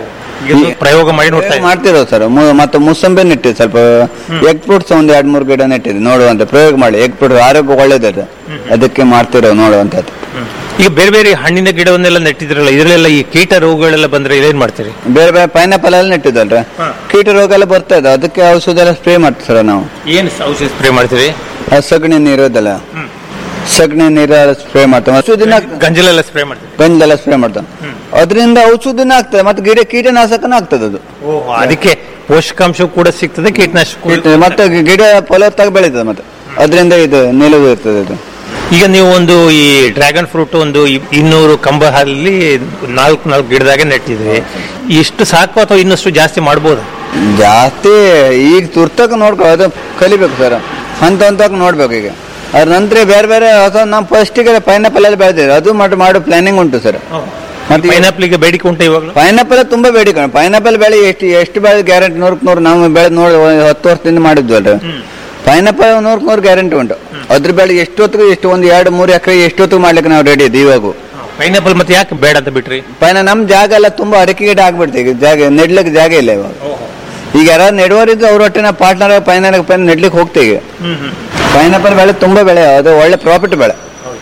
ಪ್ರಯೋಗ ಮಾಡಿ ನೋಡ್ತಾ ಇದ್ದೀನಿ. ಮಾಡ್ತಿರೋ ಸರ್ ಮತ್ತೆ ಮುಸಂಬೆ ನೆಟ್ಟಿದ್ದು ಸ್ವಲ್ಪ ಎಗ್ ಫ್ರೂಟ್ಸ್ ಒಂದ್ ಎರಡ್ ಮೂರು ಗಿಡ ನೆಟ್ಟಿದ್ದು ನೋಡುವಂತ ಪ್ರಯೋಗ ಮಾಡಿ ಎಗ್ ಫ್ರೂಟ್ ಆರೋಗ್ಯ ಒಳ್ಳೇದದು ಅದಕ್ಕೆ ಮಾಡ್ತಿರೋ ನೋಡುವಂತದ್ದು ಈಗ ಬೇರೆ ಬೇರೆ ಹಣ್ಣಿನ ಗಿಡವನ್ನೆಲ್ಲ ನೆಟ್ಟಿದ್ರಲ್ಲ ಇದರಲ್ಲೆಲ್ಲ ಈ ಕೀಟ ರೋಗಗಳೆಲ್ಲ ಬಂದ್ರೆ ಏನ್ ಮಾಡ್ತೀರಿ ಬೇರೆ ಬೇರೆ ಪೈನಾಪಲ್ ಎಲ್ಲ ನೆಟ್ಟಿದ್ದಲ್ರ ಕೀಟ ರೋಗ ಎಲ್ಲ ಬರ್ತಾ ಇದೆ ಅದಕ್ಕೆ ಔಷಧ ಎಲ್ಲ ಸ್ಪ್ರೇ ಮಾಡ್ತೀವಿ ಸರ್ ನಾವು ಏನ್ ಔಷಧಿ ಸ್ಪ್ರೇ ಮಾಡ್ತೀರಿ ಅದು ಸಗಣಿ ನೀರು ಇದಲ್ಲ ಸಗಣಿ ನೀರು ಸ್ಪ್ರೇ ಮಾಡ್ತಾವೆ ಔಷಧಿನ ಗಂಜಲೆಲ್ಲ ಸ್ಪ್ರೇ ಮಾಡ್ತೀರಿ ಗಂಜಲೆಲ್ಲ ಸ್ಪ್ರೇ ಮಾಡ್ತಾನೆ ಅದರಿಂದ ಔಷಧಿನ ಆಗ್ತದೆ ಮತ್ತೆ ಗಿಡ ಕೀಟನಾಶಕನ ಆಗ್ತದೆ ಅದು ಅದಕ್ಕೆ ಪೋಷಕಾಂಶ ಕೂಡ ಸಿಗ್ತದೆ ಕೀಟನಾಶಕ ಕೀಟ- ಮತ್ತೆ ಗಿಡ ಫಲವತ್ತಾಗಿ ಬೆಳೀತದೆ ಮತ್ತೆ ಅದರಿಂದ ಇದು ನಿಲುವು ಇರ್ತದೆ ಇದು ಈಗ ನೀವು ಒಂದು ಈ ಡ್ರ್ಯಾಗನ್ ಫ್ರೂಟ್ ಒಂದು ಇ- ಇನ್ನೂರು ಕಂಬ ಅಲ್ಲಿ ನಾಲ್ಕು ನಾಲ್ಕು ಗಿಡದಾಗೆ ನೆಟ್ಟಿದ್ರಿ ಇಷ್ಟು ಸಾಕು ಅಥವಾ ಇನ್ನಷ್ಟು ಜಾಸ್ತಿ ಮಾಡ್ಬೋದು ಜಾಸ್ತಿ ಈಗ ತುರ್ತಕ ನೋಡ್ಕೊ ಅದು ಕಲಿಬೇಕು ಸರ್ ಹಂತ ಹಂತಕ್ಕೆ ನೋಡ್ಬೇಕು ಈಗ ಅದ್ರ ನಂತರ ಬೇರೆ ಬೇರೆ ಹೊಸ ನಮ್ಮ ಫಸ್ಟಿಗೆ ಪೈನಾಪಲ್ ಎಲ್ಲ ಬೆಳೆದಿದೆ ಅದು ಮಾಡಿ ಮಾಡೋ ಪ್ಲಾನಿಂಗ್ ಉಂಟು ಸರ್ ಮತ್ತೆ ಪೈನಾಪಲ್ ಗೆ ಬೇಡಿಕೆ ಉಂಟು ಇವಾಗಲೂ ಪೈನಾಪಲ್ ತುಂಬಾ ಬೇಡಿಕೆ ಪೈನಾಪಲ್ ಬೆಳೆ ಎಷ್ಟು ಎಷ್ಟು ಬೆಳೆ ಗ್ಯಾರಂಟಿ ನೂರಕ್ಕೆ ನೂರು ನಾವು ಬೆಳೆ ನೋಡಿ ಹತ್ತು ವರ್ಷದಿಂದ ಮಾಡಿದ್ವಲ್ರಿ ಪೈನಾಪಲ್ ನೂರಕ್ಕೆ ನೂರು ಗ್ಯಾರಂಟಿ ಉಂಟು ಅದ್ರ ಬೆಳೆ ಎಷ್ಟೊತ್ತಿಗೆ ಎಷ್ಟು ಒಂದು ಎರಡು ಮೂರು ಎಕರೆ ಎಷ್ಟೊತ್ತಿಗೆ ಮಾಡ್ಲಿಕ್ಕೆ ನಾವು ರೆಡಿ ಇದ್ದೀವಿ ಇವಾಗ ಪೈನಾಪಲ್ ಮತ್ತೆ ಯಾಕೆ ಬೇಡ ಅಂತ ಬಿಟ್ರಿ ಪೈನ ನಮ್ ಜಾಗ ಎಲ್ಲ ತುಂಬಾ ಅಡಿಕೆ ಗಿಡ ಆಗ್ಬಿಡ್ತೀವಿ ಈಗ ಜಾಗ ನೆಡ್ಲಿಕ್ಕೆ ಜಾಗ ಇಲ್ಲ ಇವಾಗ ಈಗ ಯಾರು ನೆಡುವರಿದ್ದು ಅವ್ರ ಒಟ್ಟಿನ ಪಾರ್ಟ್ನರ್ ಪೈನ ಪೈನ್ ನೆಡ್ಲಿಕ್ಕೆ ಹೋಗ್ತೀವಿ ಪೈನಾಪಲ್ ಬೆಳೆ ತುಂಬಾ ಬೆಳೆ ಅದು ಒಳ್ಳೆ ಪ್ರಾಫಿಟ್ ಬೆಳೆ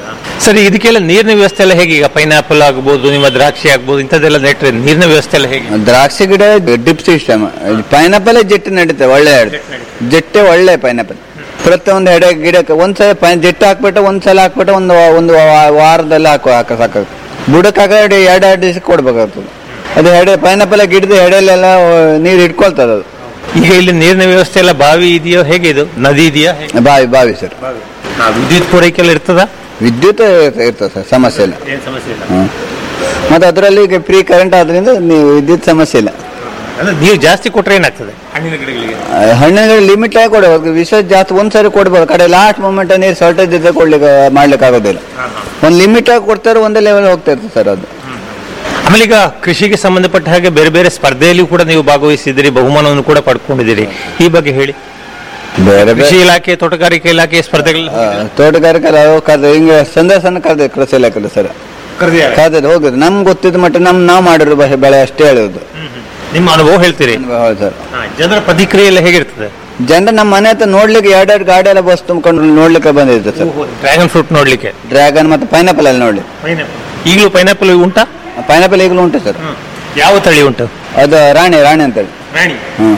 ಸರಿ ಇದಕ್ಕೆಲ್ಲ ನೀರಿನ ವ್ಯವಸ್ಥೆ ಎಲ್ಲ ಹೇಗೆ ಈಗ ಪೈನಾಪಲ್ ಆಗ್ಬೋದು ನಿಮ್ಮ ದ್ರಾಕ್ಷಿ ಆಗ್ಬೋದು ಇಂಥದ್ದೆಲ್ಲ ನೆಟ್ರೆ ನೀರಿನ ವ್ಯವಸ್ಥೆ ಎಲ್ಲ ಹೇಗೆ ದ್ರಾಕ್ಷಿ ಗಿಡ ಡಿಪ್ ಸಿಸ್ಟಮ್ ಪೈನಾಪಲ್ ಜೆಟ್ ನಡೀತದೆ ಒಳ್ಳೆ ಜೆಟ್ಟೆ ಒಳ್ಳೆ ಪೈನಾಪಲ್ ಪ್ರತಿಯೊಂದು ಎಡೆ ಗಿಡಕ್ಕೆ ಒಂದ್ಸಲ ಪೈ ಜೆಟ್ ಹಾಕ್ಬಿಟ್ಟು ಒಂದ್ಸಲ ಹಾಕ್ಬಿಟ್ಟು ಒಂದು ಒಂದು ವಾ- ವಾರದಲ್ಲಿ ಹಾಕೋ ಹಾಕ ಸಾಕಾಗ್ತದೆ ಬುಡಕ್ಕೆ ಹಾಕಿ ಎರಡು ಎರಡು ದಿವಸ ಕೊಡ್ಬೇಕಾಗ್ತದೆ ಅದು ಎಡೆ ಪೈನಾಪಲ್ ಗಿಡದ ಎಡೆಲೆಲ್ಲ ನೀರು ಇಟ್ಕೊಳ್ತದೆ ಅದು ಈಗ ಇಲ್ಲಿ ನೀರಿನ ವ್ಯವಸ್ಥೆ ಎಲ್ಲ ಬಾವಿ ಇದೆಯೋ ಹೇಗೆ ಇದು ನದಿ ಇದೆಯಾ ಹೇಗೆ? ಬಾವಿ ಬಾವಿ ಸರ್ ಆ, ವಿದ್ಯುತ್ ಪೂರೈಕೆ ಎಲ್ಲ ಇರ್ತದ ವಿದ್ಯುತ್ ಇರ್ತದೆ ಸರ್ ಸಮಸ್ಯೆ ಇಲ್ಲ ಏನ್ ಸಮಸ್ಯೆ ಇಲ್ಲ ಹ್ಮ್. ಮತ್ತೆ ಅದರಲ್ಲಿ ಈಗ ಫ್ರೀ ಕರೆಂಟ್ ಆದ್ರಿಂದ ನೀವು ವಿದ್ಯುತ್ ಸಮಸ್ಯೆ ಇಲ್ಲ ಅಂದ್ರೆ ನೀರು ಜಾಸ್ತಿ ಕೊಟ್ರೆ ಏನಾಗ್ತದೆ ಹಣ್ಣಿನ ಗಿಡಗಳಿಗೆ ಆ, ಹಣ್ಣಿನ ಲಿಮಿಟ್ ಆಗಿ ಕೊಡಬೇಕು ವಿಷ ಜಾಸ್ತಿ ಒಂದ್ಸರಿ ಕೊಡ್ಬೋದು ಕಡೆ ಲಾಸ್ಟ್ ಮೂಮೆಂಟ್ ನೀರು ಶಾರ್ಟೇಜ್ ಇದ್ರೆ ಕೊಡ್ಲಿಕ್ಕೆ ಮಾಡ್ಲಿಕ್ಕೆ ಆಗೋದಿಲ್ಲ ಒಂದು ಲಿಮಿಟ್ ಆಗಿ ಕೊಡ್ತಾರೆ ಒಂದೇ ಲೆವೆಲ್ ಹೋಗ್ತಾ ಇರ್ತದೆ ಸರ್ ಅದು ಆಮೇಲೆ ಈಗ ಕೃಷಿಗೆ ಸಂಬಂಧಪಟ್ಟ ಹಾಗೆ ಬೇರೆ ಬೇರೆ ಸ್ಪರ್ಧೆಯಲ್ಲಿ ಕೂಡ ನೀವು ಭಾಗವಹಿಸಿದಿರಿ ಬಹುಮಾನವನ್ನು ಕೂಡ ಪಡ್ಕೊಂಡಿದ್ದೀರಿ ಈ ಬಗ್ಗೆ ಹೇಳಿ ಬೇರೆ ಕೃಷಿ ಬೇರೆ ಇಲಾಖೆ ತೋಟಗಾರಿಕೆ ಇಲಾಖೆ ಸ್ಪರ್ಧೆಗಳು ಆ, ತೋಟಗಾರಿಕೆ ಅವು ಕರೆದು ಹಿಂಗೆ ಸಂದರ್ಶನ ಕರೆದ ಕೃಷಿ ಇಲಾಖೆ ಸರ್ ಕರೆದಿದ್ದು ಹೋಗಿದ್ದು ನಮ್ಗೆ ಗೊತ್ತಿದ್ದ ಮಟ್ಟ ನಮ್ ನಾವು ಮಾಡಿರೋ ಬೆ- ಬೆಳೆ ಅಷ್ಟೇ ಹೇಳೋದು ನಿಮ್ಮ ಅನುಭವ ಹೇಳ್ತೀರಿ ಹೌದು ಸರ್ ಜನರ ಪ್ರತಿಕ್ರಿಯೆ ಎಲ್ಲ ಹೇಗಿರ್ತದೆ ಜನರು ನಮ್ಮ ಮನೆ ಹತ್ರ ನೋಡ್ಲಿಕ್ಕೆ ಎರಡೆರಡು ಗಾಡಿ ಎಲ್ಲ ಬಸ್ ತುಂಬಿಕೊಂಡು ನೋಡ್ಲಿಕ್ಕೆ ಬಂದಿತ್ತು ಸರ್ ಡ್ರ್ಯಾಗನ್ ಫ್ರೂಟ್ ನೋಡ್ಲಿಕ್ಕೆ ಡ್ರ್ಯಾಗನ್ ಮತ್ತೆ ಪೈನಾಪಲ್ ಎಲ್ಲ ನೋಡಿ ಈಗಲೂ ಪೈನಾಪಲ್ ಉಂಟಾ ಪೈನಾಪಲ್ ಈಗಲೂ ಉಂಟು ಸರ್ ಯಾವ ತಳಿ ಉಂಟು ಅದು ರಾಣಿ ರಾಣಿ ಅಂತೇಳಿ ಹ್ಮ್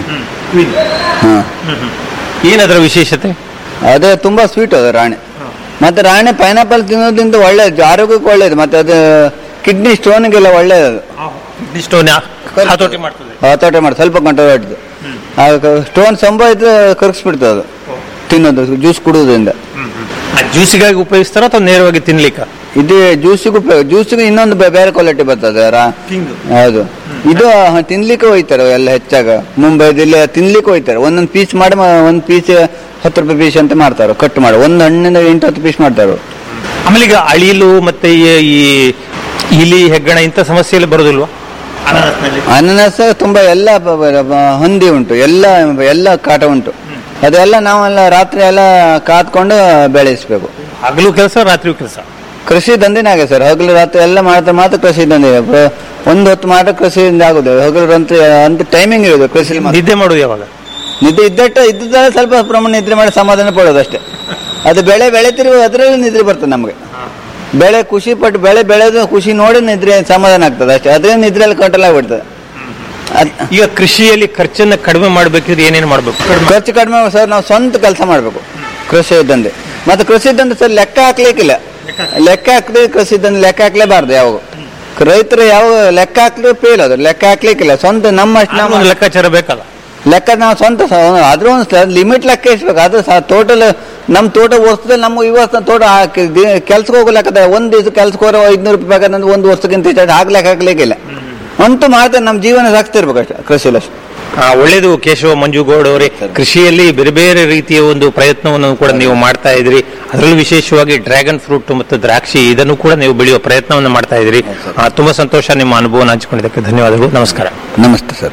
ಹ್ಮ್ ಏನದರ ವಿಶೇಷತೆ ಅದೇ ತುಂಬಾ ಸ್ವೀಟ್ ಅದು ರಾಣಿ ಮತ್ತೆ ರಾಣಿ ಪೈನಾಪಲ್ ತಿನ್ನೋದ್ರಿಂದ ಒಳ್ಳೇದು ಆರೋಗ್ಯಕ್ಕೆ ಒಳ್ಳೇದು ಮತ್ತೆ ಅದು ಕಿಡ್ನಿ ಸ್ಟೋನ್ಗೆಲ್ಲ ಒಳ್ಳೇದು ಅದು ಇಷ್ಟೊಂದು ಹತೋಟಿ ಮಾಡ್ತದೆ ಹತೋಟಿ ಮಾಡಿ ಸ್ವಲ್ಪ ಕಂಟ್ರೋಲ್ ಹೊಡ್ದು ಸ್ಟೋನ್ ಸಂಭವ ಇದ್ರೆ ಕರಗಿಸ್ಬಿಡ್ತದೆ ಅದು ತಿನ್ನೋದು ಜ್ಯೂಸ್ ಕುಡುವುದರಿಂದ ಆ ಜ್ಯೂಸಿಗಾಗಿ ಉಪಯೋಗಿಸ್ತಾರ ಅಥವಾ ನೇರವಾಗಿ ತಿನ್ಲಿಕ್ಕ ಇದು ಜ್ಯೂಸಿಗೆ ಉಪಯೋಗ ಜ್ಯೂಸಿಗೆ ಇನ್ನೊಂದು ಬೇ- ಬೇರೆ ಕ್ವಾಲಿಟಿ ಬರ್ತದೆ ರಾ- ಹೌದು ಇದು ಹ, ತಿನ್ಲಿಕ್ಕೆ ಹೋಯ್ತಾರೆ ಎಲ್ಲ ಹೆಚ್ಚಾಗ ಮುಂಬೈದಲ್ಲಿ ತಿನ್ಲಿಕ್ಕೆ ಹೋಯ್ತಾರೆ ಒಂದೊಂದು ಪೀಸ್ ಮಾಡಿ ಮ- ಒಂದ್ ಪೀಸ್ ಹತ್ತು ರೂಪಾಯಿ ಪೀಸ್ ಅಂತ ಮಾಡ್ತಾರೆ ಕಟ್ ಮಾಡಿ ಒಂದು ಹಣ್ಣಿಂದ ಎಂಟು ಹತ್ತು ಪೀಸ್ ಮಾಡ್ತಾರೆ ಆಮೇಲೆ ಈಗ ಅಳಿಲು ಮತ್ತೆ ಈ- ಈ ಇಲಿ ಹೆಗ್ಗಣ ಇಂಥ ಸಮಸ್ಯೆ ಎಲ್ಲ ಬರೋದಿಲ್ವಾ ಅನಾನಸ್ನಲ್ಲಿ ಅನಾನಸ್ ತುಂಬಾ ಎಲ್ಲ ಬ- ಬ- ಬ- ಹಂದಿ ಉಂಟು ಎಲ್ಲ ಎಲ್ಲ ಕಾಟ ಉಂಟು ಅದೆಲ್ಲ ನಾವೆಲ್ಲ ರಾತ್ರಿ ಎಲ್ಲ ಕಾತ್ಕೊಂಡು ಬೆಳೆಸಬೇಕು ಹಗಲು ಕೆಲಸ ರಾತ್ರಿ ಕೆಲಸ ಕೃಷಿ ದಂಧೆನೇ ಆಗಿದೆ ಸರ್ ಹಗಲು ರಾತ್ರಿ ಎಲ್ಲ ಮಾಡ್ತಾ ಮಾತ್ರ ಕೃಷಿ ದಂಧೆ ಬ- ಒಂದು ಹೊತ್ತು ಮಾತ್ರ ಕೃಷಿಯಿಂದ ಆಗುದು ಹಗಲು ರಾತ್ರಿ ಅಂತ ಟೈಮಿಂಗ್ ಇರೋದು ಕೃಷಿ ನಿದ್ದೆ ಮಾಡೋದು ಯಾವಾಗ ನಿದ್ದೆ ಇದ್ದಟ್ಟ ಇದ್ದಿದ್ದರೆ ಸ್ವಲ್ಪ ಪ್ರಮಾಣ ನಿದ್ರೆ ಮಾಡಿ ಸಮಾಧಾನ ಪಡೋದು ಅಷ್ಟೇ ಅದು ಬೆಳೆ ಬೆಳೆತಿರುವ ಅದರಲ್ಲಿ ನಿದ್ರೆ ಬರ್ತದೆ ನಮಗೆ ಬೆಳೆ ಖುಷಿ ಪಟ್ಟು ಬೆಳೆ ಬೆಳೆದು ಖುಷಿ ನೋಡಿ ನಿದ್ರೆ ಸಮಾಧಾನ ಆಗ್ತದೆ ಅಷ್ಟೇ ಅದರಿಂದ ನಿದ್ರೆಯಲ್ಲಿ ಕಂಟ್ರೋಲ್ ಆಗ್ಬಿಡ್ತದೆ ಅದ್- ಈಗ ಕೃಷಿಯಲ್ಲಿ ಖರ್ಚನ್ನ ಕಡಿಮೆ ಮಾಡ್ಬೇಕಿದ್ರೆ ಏನೇನು ಮಾಡ್ಬೇಕು ಕಡಿಮೆ ಖರ್ಚು ಕಡಿಮೆ ಸರ್ ನಾವು ಸ್ವಂತ ಕೆಲಸ ಮಾಡಬೇಕು ಕೃಷಿ ದಂಧೆ ಮತ್ತೆ ಕೃಷಿ ದಂಧೆ ಸರ್ ಲೆಕ್ಕ ಹಾಕ್ಲಿಕ್ಕಿಲ್ಲ ಲೆಕ್ಕ ಹಾಕ್ದೆ ಕೃಷಿ ದಂಧೆ ಲೆಕ್ಕ ಹಾಕ್ಲೇಬಾರ್ದು ಯಾವಾಗ ರೈತರು ಯಾವ ಲೆಕ್ಕ ಹಾಕ್ಲಿ ಫೇಲ್ ಅದು ಲೆಕ್ಕ ಹಾಕ್ಲಿಕ್ಕಿಲ್ಲ ಸ್ವಂತ ನಮ್ಮಷ್ಟು ಆದ್ರೂ ನಮ್ಮ ಒಂದು ಲೆಕ್ಕಾಚಾರ ಬೇಕಲ್ಲ ಲೆಕ್ಕ ನಾವು ಸ್ವಂತ ಅದ್ರ ಒಂದು ಲಿಮಿಟ್ ಲೆಕ್ಕ ಇಸ್ಬೇಕು ಅದು ಟೋಟಲ್ ನಮ್ಮ ತೋಟ ವರ್ಷದಲ್ಲಿ ನಮ್ಮ ಈ ವರ್ಷ ತೋಟ ಕೆಲ್ಸಕ್ಕೆ ಹೋಗೋ ಲೆಕ್ಕದ ಒಂದ್ ದಿವಸ ಕೆಲ್ಸಕ್ಕೆ ಹೋರೋ ಐದ್ನೂರು ರೂಪಾಯಿ ಬೇಕಾದ್ರೆ ಒಂದು ವರ್ಷಕ್ಕಿಂತ ಹೆಚ್ಚಾಗಿ ಹಾಕ್ ಲೆಕ್ಕ ಹಾಕ್ಲಿಕ್ಕಿಲ್ಲ ಅಂತೂ ಮಾಡ್ತಾರೆ ನಮ್ಮ ಜೀವನ ಸಾಕ್ತಿರ್ಬೇಕು ಅಷ್ಟೇ ಕೃಷಿಲಿ ಅಷ್ಟೇ ಆ, ಒಳ್ಳೇದು ಕೇಶವ ಮಂಜುಗೌಡ ಅವರೇ ಕೃಷಿಯಲ್ಲಿ ಬೇರೆ ಬೇರೆ ರೀತಿಯ ಒಂದು ಪ್ರಯತ್ನವನ್ನು ಕೂಡ ನೀವು ಮಾಡ್ತಾ ಇದ್ರಿ ಅದರಲ್ಲೂ ವಿಶೇಷವಾಗಿ ಡ್ರ್ಯಾಗನ್ ಫ್ರೂಟ್ ಮತ್ತು ದ್ರಾಕ್ಷಿ ಇದನ್ನು ಕೂಡ ನೀವು ಬೆಳೆಯುವ ಪ್ರಯತ್ನವನ್ನು ಮಾಡ್ತಾ ಇದ್ರಿ ಆ, ತುಂಬಾ ಸಂತೋಷ ನಿಮ್ಮ ಅನುಭವನ ಹಂಚಿಕೊಂಡಿದ್ದಕ್ಕೆ ಧನ್ಯವಾದಗಳು ನಮಸ್ಕಾರ ನಮಸ್ತೆ ಸರ್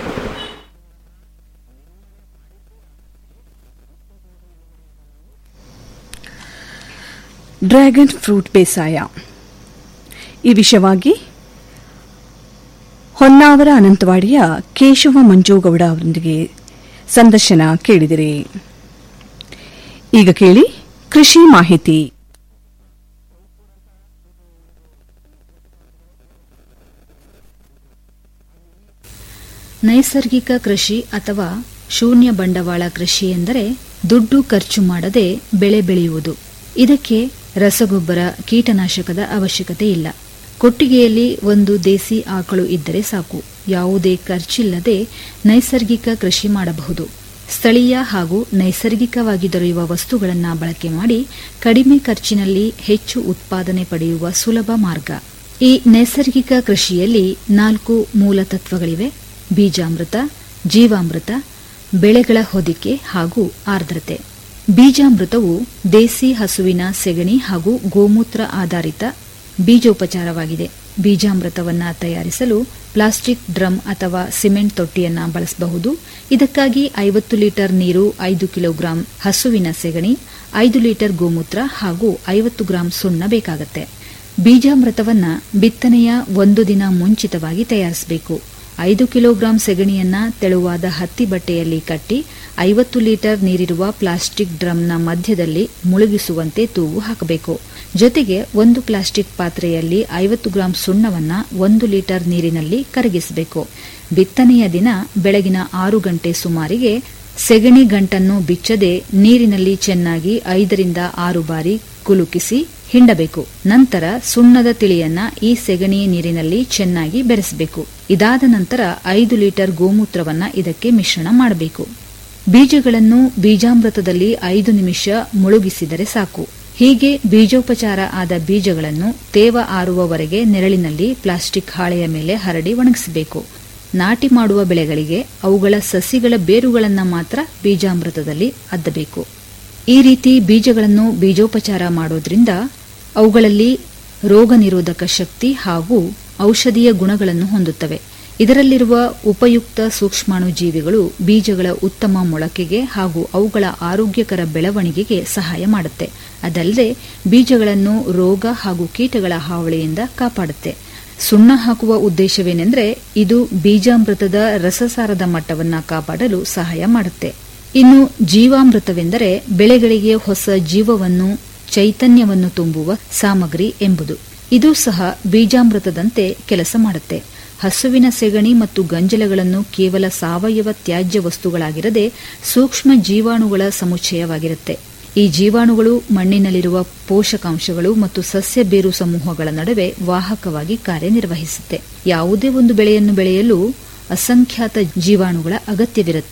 ಡ್ರ್ಯಾಗನ್ ಫ್ರೂಟ್ ಬೇಸಾಯ ಈ ವಿಷಯವಾಗಿ ಹೊನ್ನಾವರ ಅನಂತವಾಡಿಯ ಕೇಶವ ಮಂಜುಗೌಡ ಅವರೊಂದಿಗೆ ಸಂದರ್ಶನ ಕೇಳಿದಿರಿ ಈಗ ಕೇಳಿ ಕೃಷಿ ಮಾಹಿತಿ ನೈಸರ್ಗಿಕ ಕೃಷಿ ಅಥವಾ ಶೂನ್ಯ ಬಂಡವಾಳ ಕೃಷಿ ಎಂದರೆ ದುಡ್ಡು ಖರ್ಚು ಮಾಡದೆ ಬೆಳೆ ಬೆಳೆಯುವುದು ಇದಕ್ಕೆ ರಸಗೊಬ್ಬರ ಕೀಟನಾಶಕದ ಅವಶ್ಯಕತೆ ಇಲ್ಲ ಕೊಟ್ಟಿಗೆಯಲ್ಲಿ ಒಂದು ದೇಸಿ ಆಕಳು ಇದ್ದರೆ ಸಾಕು ಯಾವುದೇ ಖರ್ಚಿಲ್ಲದೆ ನೈಸರ್ಗಿಕ ಕೃಷಿ ಮಾಡಬಹುದು ಸ್ಥಳೀಯ ಹಾಗೂ ನೈಸರ್ಗಿಕವಾಗಿ ದೊರೆಯುವ ವಸ್ತುಗಳನ್ನು ಬಳಕೆ ಮಾಡಿ ಕಡಿಮೆ ಖರ್ಚಿನಲ್ಲಿ ಹೆಚ್ಚು ಉತ್ಪಾದನೆ ಪಡೆಯುವ ಸುಲಭ ಮಾರ್ಗ ಈ ನೈಸರ್ಗಿಕ ಕೃಷಿಯಲ್ಲಿ ನಾಲ್ಕು ಮೂಲ ತತ್ವಗಳಿವೆ ಬೀಜಾಮೃತ ಜೀವಾಮೃತ ಬೆಳೆಗಳ ಹೊದಿಕೆ ಹಾಗೂ ಆರ್ದ್ರತೆ ಬೀಜಾಮೃತವು ದೇಸಿ ಹಸುವಿನ ಸೆಗಣಿ ಹಾಗೂ ಗೋಮೂತ್ರ ಆಧಾರಿತ ಬೀಜೋಪಚಾರವಾಗಿದೆ ಬೀಜಾಮೃತವನ್ನ ತಯಾರಿಸಲು ಪ್ಲಾಸ್ಟಿಕ್ ಡ್ರಮ್ ಅಥವಾ ಸಿಮೆಂಟ್ ತೊಟ್ಟಿಯನ್ನ ಬಳಸಬಹುದು ಇದಕ್ಕಾಗಿ ಐವತ್ತು ಲೀಟರ್ ನೀರು ಐದು ಕಿಲೋಗ್ರಾಂ ಹಸುವಿನ ಸೆಗಣಿ ಐದು ಲೀಟರ್ ಗೋಮೂತ್ರ ಹಾಗೂ ಐವತ್ತು ಗ್ರಾಂ ಸುಣ್ಣ ಬೇಕಾಗುತ್ತೆ ಬೀಜಾಮೃತವನ್ನ ಬಿತ್ತನೆಯ ಒಂದು ದಿನ ಮುಂಚಿತವಾಗಿ ತಯಾರಿಸಬೇಕು ಐದು ಕಿಲೋಗ್ರಾಂ ಸೆಗಣಿಯನ್ನ ತೆಳುವಾದ ಹತ್ತಿ ಬಟ್ಟೆಯಲ್ಲಿ ಕಟ್ಟಿ ಐವತ್ತು ಲೀಟರ್ ನೀರಿರುವ ಪ್ಲಾಸ್ಟಿಕ್ ಡ್ರಮ್ನ ಮಧ್ಯದಲ್ಲಿ ಮುಳುಗಿಸುವಂತೆ ತೂಗು ಹಾಕಬೇಕು ಜೊತೆಗೆ ಒಂದು ಪ್ಲಾಸ್ಟಿಕ್ ಪಾತ್ರೆಯಲ್ಲಿ ಐವತ್ತು ಗ್ರಾಂ ಸುಣ್ಣವನ್ನ ಒಂದು ಲೀಟರ್ ನೀರಿನಲ್ಲಿ ಕರಗಿಸಬೇಕು ಬಿತ್ತನೆಯ ದಿನ ಬೆಳಗಿನ ಆರು ಗಂಟೆ ಸುಮಾರಿಗೆ ಸೆಗಣಿ ಗಂಟನ್ನು ಬಿಚ್ಚದೆ ನೀರಿನಲ್ಲಿ ಚೆನ್ನಾಗಿ ಐದರಿಂದ ಆರು ಬಾರಿ ಕುಲುಕಿಸಿ ಹಿಂಡಬೇಕು ನಂತರ ಸುಣ್ಣದ ತಿಳಿಯನ್ನ ಈ ಸೆಗಣಿ ನೀರಿನಲ್ಲಿ ಚೆನ್ನಾಗಿ ಬೆರೆಸಬೇಕು ಇದಾದ ನಂತರ ಐದು ಲೀಟರ್ ಗೋಮೂತ್ರವನ್ನ ಇದಕ್ಕೆ ಮಿಶ್ರಣ ಮಾಡಬೇಕು ಬೀಜಗಳನ್ನು ಬೀಜಾಮೃತದಲ್ಲಿ ಐದು ನಿಮಿಷ ಮುಳುಗಿಸಿದರೆ ಸಾಕು ಹೀಗೆ ಬೀಜೋಪಚಾರ ಆದ ಬೀಜಗಳನ್ನು ತೇವ ಆರುವವರೆಗೆ ನೆರಳಿನಲ್ಲಿ ಪ್ಲಾಸ್ಟಿಕ್ ಹಾಳೆಯ ಮೇಲೆ ಹರಡಿ ಒಣಗಿಸಬೇಕು ನಾಟಿ ಮಾಡುವ ಬೆಳೆಗಳಿಗೆ ಅವುಗಳ ಸಸಿಗಳ ಬೇರುಗಳನ್ನು ಮಾತ್ರ ಬೀಜಾಮೃತದಲ್ಲಿ ಅದ್ದಬೇಕು ಈ ರೀತಿ ಬೀಜಗಳನ್ನು ಬೀಜೋಪಚಾರ ಮಾಡೋದ್ರಿಂದ ಅವುಗಳಲ್ಲಿ ರೋಗ ನಿರೋಧಕ ಶಕ್ತಿ ಹಾಗೂ ಔಷಧೀಯ ಗುಣಗಳನ್ನು ಹೊಂದುತ್ತವೆ ಇದರಲ್ಲಿರುವ ಉಪಯುಕ್ತ ಸೂಕ್ಷ್ಮಾಣು ಜೀವಿಗಳು ಬೀಜಗಳ ಉತ್ತಮ ಮೊಳಕೆಗೆ ಹಾಗೂ ಅವುಗಳ ಆರೋಗ್ಯಕರ ಬೆಳವಣಿಗೆಗೆ ಸಹಾಯ ಮಾಡುತ್ತೆ ಅದಲ್ಲದೆ ಬೀಜಗಳನ್ನು ರೋಗ ಹಾಗೂ ಕೀಟಗಳ ಹಾವಳಿಯಿಂದ ಕಾಪಾಡುತ್ತೆ ಸುಣ್ಣ ಹಾಕುವ ಉದ್ದೇಶವೇನೆಂದರೆ ಇದು ಬೀಜಾಮೃತದ ರಸಸಾರದ ಮಟ್ಟವನ್ನ ಕಾಪಾಡಲು ಸಹಾಯ ಮಾಡುತ್ತೆ ಇನ್ನು ಜೀವಾಮೃತವೆಂದರೆ ಬೆಳೆಗಳಿಗೆ ಹೊಸ ಜೀವವನ್ನು ಚೈತನ್ಯವನ್ನು ತುಂಬುವ ಸಾಮಗ್ರಿ ಎಂಬುದು ಇದು ಸಹ ಬೀಜಾಮೃತದಂತೆ ಕೆಲಸ ಮಾಡುತ್ತೆ ಹಸುವಿನ ಸೆಗಣಿ ಮತ್ತು ಗಂಜಲಗಳನ್ನು ಕೇವಲ ಸಾವಯವ ತ್ಯಾಜ್ಯ ವಸ್ತುಗಳಾಗಿರದೆ ಸೂಕ್ಷ್ಮ ಜೀವಾಣುಗಳ ಸಮುಚ್ಚಯವಾಗಿರುತ್ತೆ ಈ ಜೀವಾಣುಗಳು ಮಣ್ಣಿನಲ್ಲಿರುವ ಪೋಷಕಾಂಶಗಳು ಮತ್ತು ಸಸ್ಯ ಬೇರು ಸಮೂಹಗಳ ನಡುವೆ ವಾಹಕವಾಗಿ ಕಾರ್ಯನಿರ್ವಹಿಸುತ್ತೆ ಯಾವುದೇ ಒಂದು ಬೆಳೆಯನ್ನು ಬೆಳೆಯಲು ಅಸಂಖ್ಯಾತ ಜೀವಾಣುಗಳ ಅಗತ್ಯವಿರುತ್ತೆ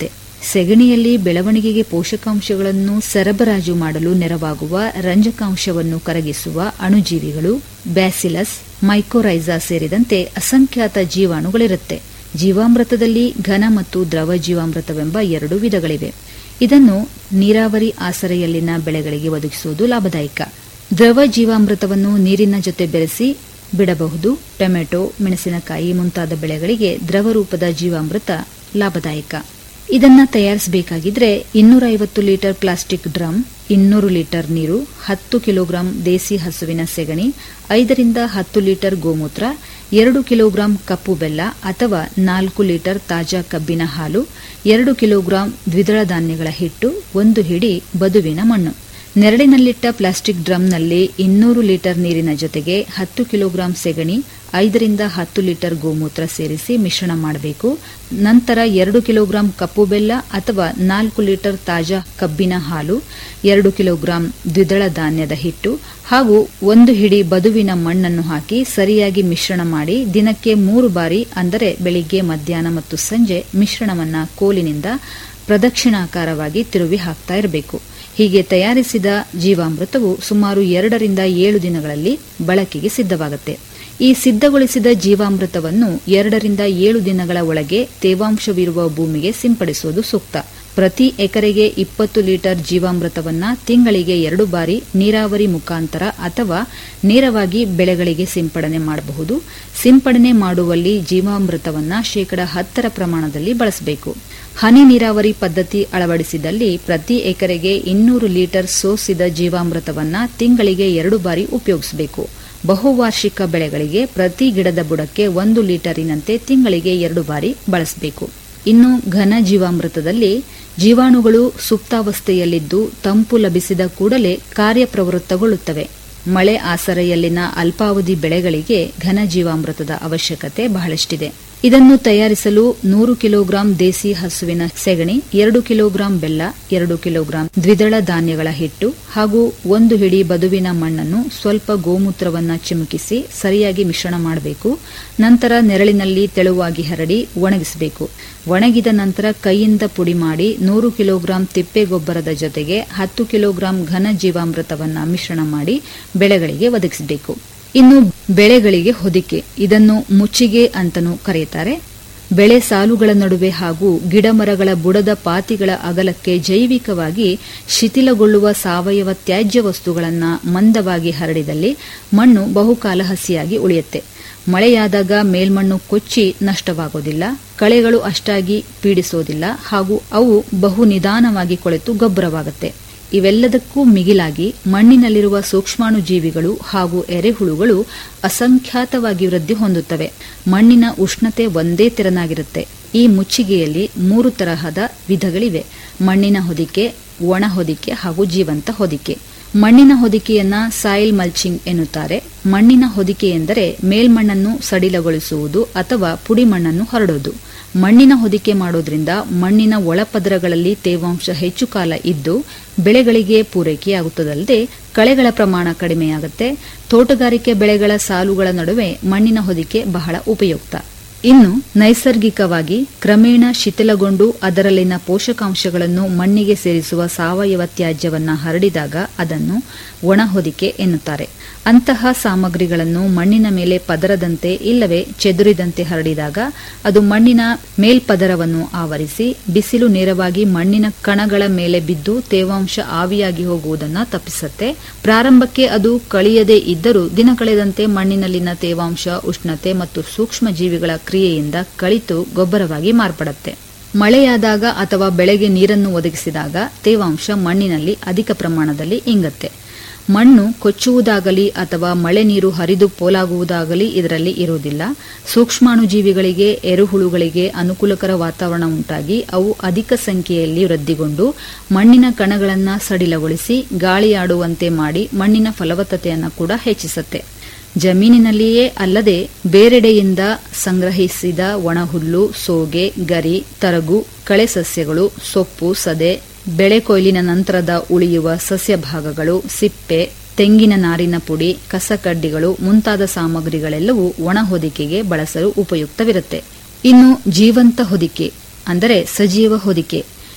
ಸೆಗಣಿಯಲ್ಲಿ ಬೆಳವಣಿಗೆಗೆ ಪೋಷಕಾಂಶಗಳನ್ನು ಸರಬರಾಜು ಮಾಡಲು ನೆರವಾಗುವ ರಂಜಕಾಂಶವನ್ನು ಕರಗಿಸುವ ಅಣುಜೀವಿಗಳು ಬ್ಯಾಸಿಲಸ್ ಮೈಕೋರೈಸಾ ಸೇರಿದಂತೆ ಅಸಂಖ್ಯಾತ ಜೀವಾಣುಗಳಿರುತ್ತೆ ಜೀವಾಮೃತದಲ್ಲಿ ಘನ ಮತ್ತು ದ್ರವ ಜೀವಾಮೃತವೆಂಬ ಎರಡು ವಿಧಗಳಿವೆ ಇದನ್ನು ನೀರಾವರಿ ಆಸರೆಯಲ್ಲಿನ ಬೆಳೆಗಳಿಗೆ ಒದಗಿಸುವುದು ಲಾಭದಾಯಕ ದ್ರವ ಜೀವಾಮೃತವನ್ನು ನೀರಿನ ಜೊತೆ ಬೆರೆಸಿ ಬಿಡಬಹುದು ಟೊಮೆಟೊ ಮೆಣಸಿನಕಾಯಿ ಮುಂತಾದ ಬೆಳೆಗಳಿಗೆ ದ್ರವ ರೂಪದ ಜೀವಾಮೃತ ಲಾಭದಾಯಕ ಇದನ್ನ ತಯಾರಿಸಬೇಕಾಗಿದ್ರೆ ಇನ್ನೂರ ಐವತ್ತು ಲೀಟರ್ ಪ್ಲಾಸ್ಟಿಕ್ ಡ್ರಮ್ ಇನ್ನೂರು ಲೀಟರ್ ನೀರು ಹತ್ತು ಕಿಲೋಗ್ರಾಂ ದೇಸಿ ಹಸುವಿನ ಸೆಗಣಿ ಐದರಿಂದ ಹತ್ತು ಲೀಟರ್ ಗೋಮೂತ್ರ ಎರಡು ಕಿಲೋಗ್ರಾಂ ಕಪ್ಪು ಬೆಲ್ಲ ಅಥವಾ ನಾಲ್ಕು ಲೀಟರ್ ತಾಜಾ ಕಬ್ಬಿನ ಹಾಲು ಎರಡು ಕಿಲೋಗ್ರಾಂ ದ್ವಿದಳ ಧಾನ್ಯಗಳ ಹಿಟ್ಟು ಒಂದು ಹಿಡಿ ಬದುವಿನ ಮಣ್ಣು ನೆರಳಿನಲ್ಲಿಟ್ಟ ಪ್ಲಾಸ್ಟಿಕ್ ಡ್ರಮ್ನಲ್ಲಿ ಇನ್ನೂರು ಲೀಟರ್ ನೀರಿನ ಜೊತೆಗೆ ಹತ್ತು ಕಿಲೋಗ್ರಾಂ ಸೆಗಣಿ ಐದರಿಂದ ಹತ್ತು ಲೀಟರ್ ಗೋಮೂತ್ರ ಸೇರಿಸಿ ಮಿಶ್ರಣ ಮಾಡಬೇಕು ನಂತರ ಎರಡು ಕಿಲೋಗ್ರಾಂ ಕಪ್ಪು ಬೆಲ್ಲ ಅಥವಾ ನಾಲ್ಕು ಲೀಟರ್ ತಾಜಾ ಕಬ್ಬಿನ ಹಾಲು ಎರಡು ಕಿಲೋಗ್ರಾಂ ದ್ವಿದಳ ಧಾನ್ಯದ ಹಿಟ್ಟು ಹಾಗೂ ಒಂದು ಹಿಡಿ ಬದುವಿನ ಮಣ್ಣನ್ನು ಹಾಕಿ ಸರಿಯಾಗಿ ಮಿಶ್ರಣ ಮಾಡಿ ದಿನಕ್ಕೆ ಮೂರು ಬಾರಿ ಅಂದರೆ ಬೆಳಿಗ್ಗೆ ಮಧ್ಯಾಹ್ನ ಮತ್ತು ಸಂಜೆ ಮಿಶ್ರಣವನ್ನ ಕೋಲಿನಿಂದ ಪ್ರದಕ್ಷಿಣಾಕಾರವಾಗಿ ತಿರುವಿ ಹಾಕ್ತಾ ಇರಬೇಕು ಹೀಗೆ ತಯಾರಿಸಿದ ಜೀವಾಮೃತವು ಸುಮಾರು ಎರಡರಿಂದ ಏಳು ದಿನಗಳಲ್ಲಿ ಬಳಕೆಗೆ ಸಿದ್ಧವಾಗುತ್ತೆ ಈ ಸಿದ್ಧಗೊಳಿಸಿದ ಜೀವಾಮೃತವನ್ನು ಎರಡರಿಂದ ಏಳು ದಿನಗಳ ಒಳಗೆ ತೇವಾಂಶವಿರುವ ಭೂಮಿಗೆ ಸಿಂಪಡಿಸುವುದು ಸೂಕ್ತ ಪ್ರತಿ ಎಕರೆಗೆ ಇಪ್ಪತ್ತು ಲೀಟರ್ ಜೀವಾಮೃತವನ್ನ ತಿಂಗಳಿಗೆ ಎರಡು ಬಾರಿ ನೀರಾವರಿ ಮುಖಾಂತರ ಅಥವಾ ನೇರವಾಗಿ ಬೆಳೆಗಳಿಗೆ ಸಿಂಪಡಣೆ ಮಾಡಬಹುದು ಸಿಂಪಡಣೆ ಮಾಡುವಲ್ಲಿ ಜೀವಾಮೃತವನ್ನ ಶೇಕಡ ಹತ್ತರ ಪ್ರಮಾಣದಲ್ಲಿ ಬಳಸಬೇಕು ಹನಿ ನೀರಾವರಿ ಪದ್ಧತಿ ಅಳವಡಿಸಿದಲ್ಲಿ ಪ್ರತಿ ಎಕರೆಗೆ ಇನ್ನೂರು ಲೀಟರ್ ಸೋಸಿದ ಜೀವಾಮೃತವನ್ನ ತಿಂಗಳಿಗೆ ಎರಡು ಬಾರಿ ಉಪಯೋಗಿಸಬೇಕು ಬಹುವಾರ್ಷಿಕ ಬೆಳೆಗಳಿಗೆ ಪ್ರತಿ ಗಿಡದ ಬುಡಕ್ಕೆ ಒಂದು ಲೀಟರಿನಂತೆ ತಿಂಗಳಿಗೆ ಎರಡು ಬಾರಿ ಬಳಸಬೇಕು ಇನ್ನು ಘನ ಜೀವಾಮೃತದಲ್ಲಿ ಜೀವಾಣುಗಳು ಸುಪ್ತಾವಸ್ಥೆಯಲ್ಲಿದ್ದು ತಂಪು ಲಭಿಸಿದ ಕೂಡಲೇ ಕಾರ್ಯಪ್ರವೃತ್ತಗೊಳ್ಳುತ್ತವೆ ಮಳೆ ಆಸರೆಯಲ್ಲಿನ ಅಲ್ಪಾವಧಿ ಬೆಳೆಗಳಿಗೆ ಘನ ಜೀವಾಮೃತದ ಅವಶ್ಯಕತೆ ಬಹಳಷ್ಟಿದೆ ಇದನ್ನು ತಯಾರಿಸಲು ನೂರು ಕಿಲೋಗ್ರಾಂ ದೇಸಿ ಹಸುವಿನ ಸೆಗಣಿ ಎರಡು ಕಿಲೋಗ್ರಾಂ ಬೆಲ್ಲ ಎರಡು ಕಿಲೋಗ್ರಾಂ ದ್ವಿದಳ ಧಾನ್ಯಗಳ ಹಿಟ್ಟು ಹಾಗೂ ಒಂದು ಹಿಡಿ ಬದುವಿನ ಮಣ್ಣನ್ನು ಸ್ವಲ್ಪ ಗೋಮೂತ್ರವನ್ನ ಚಿಮುಕಿಸಿ ಸರಿಯಾಗಿ ಮಿಶ್ರಣ ಮಾಡಬೇಕು ನಂತರ ನೆರಳಿನಲ್ಲಿ ತೆಳುವಾಗಿ ಹರಡಿ ಒಣಗಿಸಬೇಕು ಒಣಗಿದ ನಂತರ ಕೈಯಿಂದ ಪುಡಿ ಮಾಡಿ ನೂರು ಕಿಲೋಗ್ರಾಂ ತಿಪ್ಪೆ ಗೊಬ್ಬರದ ಜೊತೆಗೆ ಹತ್ತು ಕಿಲೋಗ್ರಾಂ ಘನ ಜೀವಾಮೃತವನ್ನ ಮಿಶ್ರಣ ಮಾಡಿ ಬೆಳೆಗಳಿಗೆ ಒದಗಿಸಬೇಕು ಇನ್ನು ಬೆಳೆಗಳಿಗೆ ಹೊದಿಕೆ ಇದನ್ನು ಮುಚ್ಚಿಗೆ ಅಂತನೂ ಕರೆಯುತ್ತಾರೆ ಬೆಳೆ ಸಾಲುಗಳ ನಡುವೆ ಹಾಗೂ ಗಿಡಮರಗಳ ಬುಡದ ಪಾತಿಗಳ ಅಗಲಕ್ಕೆ ಜೈವಿಕವಾಗಿ ಶಿಥಿಲಗೊಳ್ಳುವ ಸಾವಯವ ತ್ಯಾಜ್ಯ ವಸ್ತುಗಳನ್ನು ಮಂದವಾಗಿ ಹರಡಿದಲ್ಲಿ ಮಣ್ಣು ಬಹುಕಾಲ ಹಸಿಯಾಗಿ ಉಳಿಯುತ್ತೆ ಮಳೆಯಾದಾಗ ಮೇಲ್ಮಣ್ಣು ಕೊಚ್ಚಿ ನಷ್ಟವಾಗೋದಿಲ್ಲ ಕಳೆಗಳು ಅಷ್ಟಾಗಿ ಪೀಡಿಸೋದಿಲ್ಲ ಹಾಗೂ ಅವು ಬಹು ನಿಧಾನವಾಗಿ ಕೊಳೆತು ಗೊಬ್ಬರವಾಗುತ್ತೆ ಇವೆಲ್ಲದಕ್ಕೂ ಮಿಗಿಲಾಗಿ ಮಣ್ಣಿನಲ್ಲಿರುವ ಸೂಕ್ಷ್ಮಾಣು ಜೀವಿಗಳು ಹಾಗೂ ಎರೆಹುಳುಗಳು ಅಸಂಖ್ಯಾತವಾಗಿ ವೃದ್ಧಿ ಹೊಂದುತ್ತವೆ ಮಣ್ಣಿನ ಉಷ್ಣತೆ ಒಂದೇ ತೆರನಾಗಿರುತ್ತೆ ಈ ಮುಚ್ಚಿಗೆಯಲ್ಲಿ ಮೂರು ತರಹದ ವಿಧಗಳಿವೆ ಮಣ್ಣಿನ ಹೊದಿಕೆ ಒಣ ಹೊದಿಕೆ ಹಾಗೂ ಜೀವಂತ ಹೊದಿಕೆ ಮಣ್ಣಿನ ಹೊದಿಕೆಯನ್ನ ಸಾಯಿಲ್ ಮಲ್ಚಿಂಗ್ ಎನ್ನುತ್ತಾರೆ ಮಣ್ಣಿನ ಹೊದಿಕೆ ಎಂದರೆ ಮೇಲ್ಮಣ್ಣನ್ನು ಸಡಿಲಗೊಳಿಸುವುದು ಅಥವಾ ಪುಡಿ ಮಣ್ಣನ್ನು ಹರಡೋದು ಮಣ್ಣಿನ ಹೊದಿಕೆ ಮಾಡೋದ್ರಿಂದ ಮಣ್ಣಿನ ಒಳಪದರಗಳಲ್ಲಿ ತೇವಾಂಶ ಹೆಚ್ಚು ಕಾಲ ಇದ್ದು ಬೆಳೆಗಳಿಗೆ ಪೂರೈಕೆಯಾಗುತ್ತದಲ್ಲದೆ ಕಳೆಗಳ ಪ್ರಮಾಣ ಕಡಿಮೆಯಾಗುತ್ತೆ ತೋಟಗಾರಿಕೆ ಬೆಳೆಗಳ ಸಾಲುಗಳ ನಡುವೆ ಮಣ್ಣಿನ ಹೊದಿಕೆ ಬಹಳ ಉಪಯುಕ್ತ ಇನ್ನು ನೈಸರ್ಗಿಕವಾಗಿ ಕ್ರಮೇಣ ಶಿಥಿಲಗೊಂಡು ಅದರಲ್ಲಿನ ಪೋಷಕಾಂಶಗಳನ್ನು ಮಣ್ಣಿಗೆ ಸೇರಿಸುವ ಸಾವಯವ ತ್ಯಾಜ್ಯವನ್ನ ಹರಡಿದಾಗ ಅದನ್ನು ಒಣ ಹೊದಿಕೆ ಎನ್ನುತ್ತಾರೆ ಅಂತಹ ಸಾಮಗ್ರಿಗಳನ್ನು ಮಣ್ಣಿನ ಮೇಲೆ ಪದರದಂತೆ ಇಲ್ಲವೇ ಚೆದುರಿದಂತೆ ಹರಡಿದಾಗ ಅದು ಮಣ್ಣಿನ ಮೇಲ್ಪದರವನ್ನು ಆವರಿಸಿ ಬಿಸಿಲು ನೇರವಾಗಿ ಮಣ್ಣಿನ ಕಣಗಳ ಮೇಲೆ ಬಿದ್ದು ತೇವಾಂಶ ಆವಿಯಾಗಿ ಹೋಗುವುದನ್ನು ತಪ್ಪಿಸುತ್ತೆ ಪ್ರಾರಂಭಕ್ಕೆ ಅದು ಕಳಿಯದೇ ಇದ್ದರೂ ದಿನ ಕಳೆದಂತೆ ಮಣ್ಣಿನಲ್ಲಿನ ತೇವಾಂಶ ಉಷ್ಣತೆ ಮತ್ತು ಸೂಕ್ಷ್ಮ ಜೀವಿಗಳ ಕ್ರಿಯೆಯಿಂದ ಕಳಿತು ಗೊಬ್ಬರವಾಗಿ ಮಾರ್ಪಡುತ್ತೆ ಮಳೆಯಾದಾಗ ಅಥವಾ ಬೆಳೆಗೆ ನೀರನ್ನು ಒದಗಿಸಿದಾಗ ತೇವಾಂಶ ಮಣ್ಣಿನಲ್ಲಿ ಅಧಿಕ ಪ್ರಮಾಣದಲ್ಲಿ ಇಂಗತ್ತೆ ಮಣ್ಣು ಕೊಚ್ಚುವುದಾಗಲಿ ಅಥವಾ ಮಳೆ ನೀರು ಹರಿದು ಪೋಲಾಗುವುದಾಗಲಿ ಇದರಲ್ಲಿ ಇರುವುದಿಲ್ಲ ಸೂಕ್ಷ್ಮಾಣುಜೀವಿಗಳಿಗೆ ಎರುಹುಳುಗಳಿಗೆ ಅನುಕೂಲಕರ ವಾತಾವರಣ ಉಂಟಾಗಿ ಅವು ಅಧಿಕ ಸಂಖ್ಯೆಯಲ್ಲಿ ವೃದ್ಧಿಗೊಂಡು ಮಣ್ಣಿನ ಕಣಗಳನ್ನು ಸಡಿಲಗೊಳಿಸಿ ಗಾಳಿಯಾಡುವಂತೆ ಮಾಡಿ ಮಣ್ಣಿನ ಫಲವತ್ತತೆಯನ್ನು ಕೂಡ ಹೆಚ್ಚಿಸುತ್ತೆ ಜಮೀನಿನಲ್ಲಿಯೇ ಅಲ್ಲದೆ ಬೇರೆಡೆಯಿಂದ ಸಂಗ್ರಹಿಸಿದ ಒಣಹುಲ್ಲು ಸೋಗೆ ಗರಿ ತರಗು ಕಳೆ ಸಸ್ಯಗಳು ಸೊಪ್ಪು ಸದೆ ಬೆಳೆ ಕೊಯ್ಲಿನ ನಂತರದ ಉಳಿಯುವ ಸಸ್ಯ ಭಾಗಗಳು ಸಿಪ್ಪೆ ತೆಂಗಿನ ನಾರಿನ ಪುಡಿ ಕಸಕಡ್ಡಿಗಳು ಮುಂತಾದ ಸಾಮಗ್ರಿಗಳೆಲ್ಲವೂ ಒಣ ಹೊದಿಕೆಗೆ ಬಳಸಲು ಉಪಯುಕ್ತವಿರುತ್ತೆ ಇನ್ನು ಜೀವಂತ ಹೊದಿಕೆ ಅಂದರೆ ಸಜೀವ ಹೊದಿಕೆ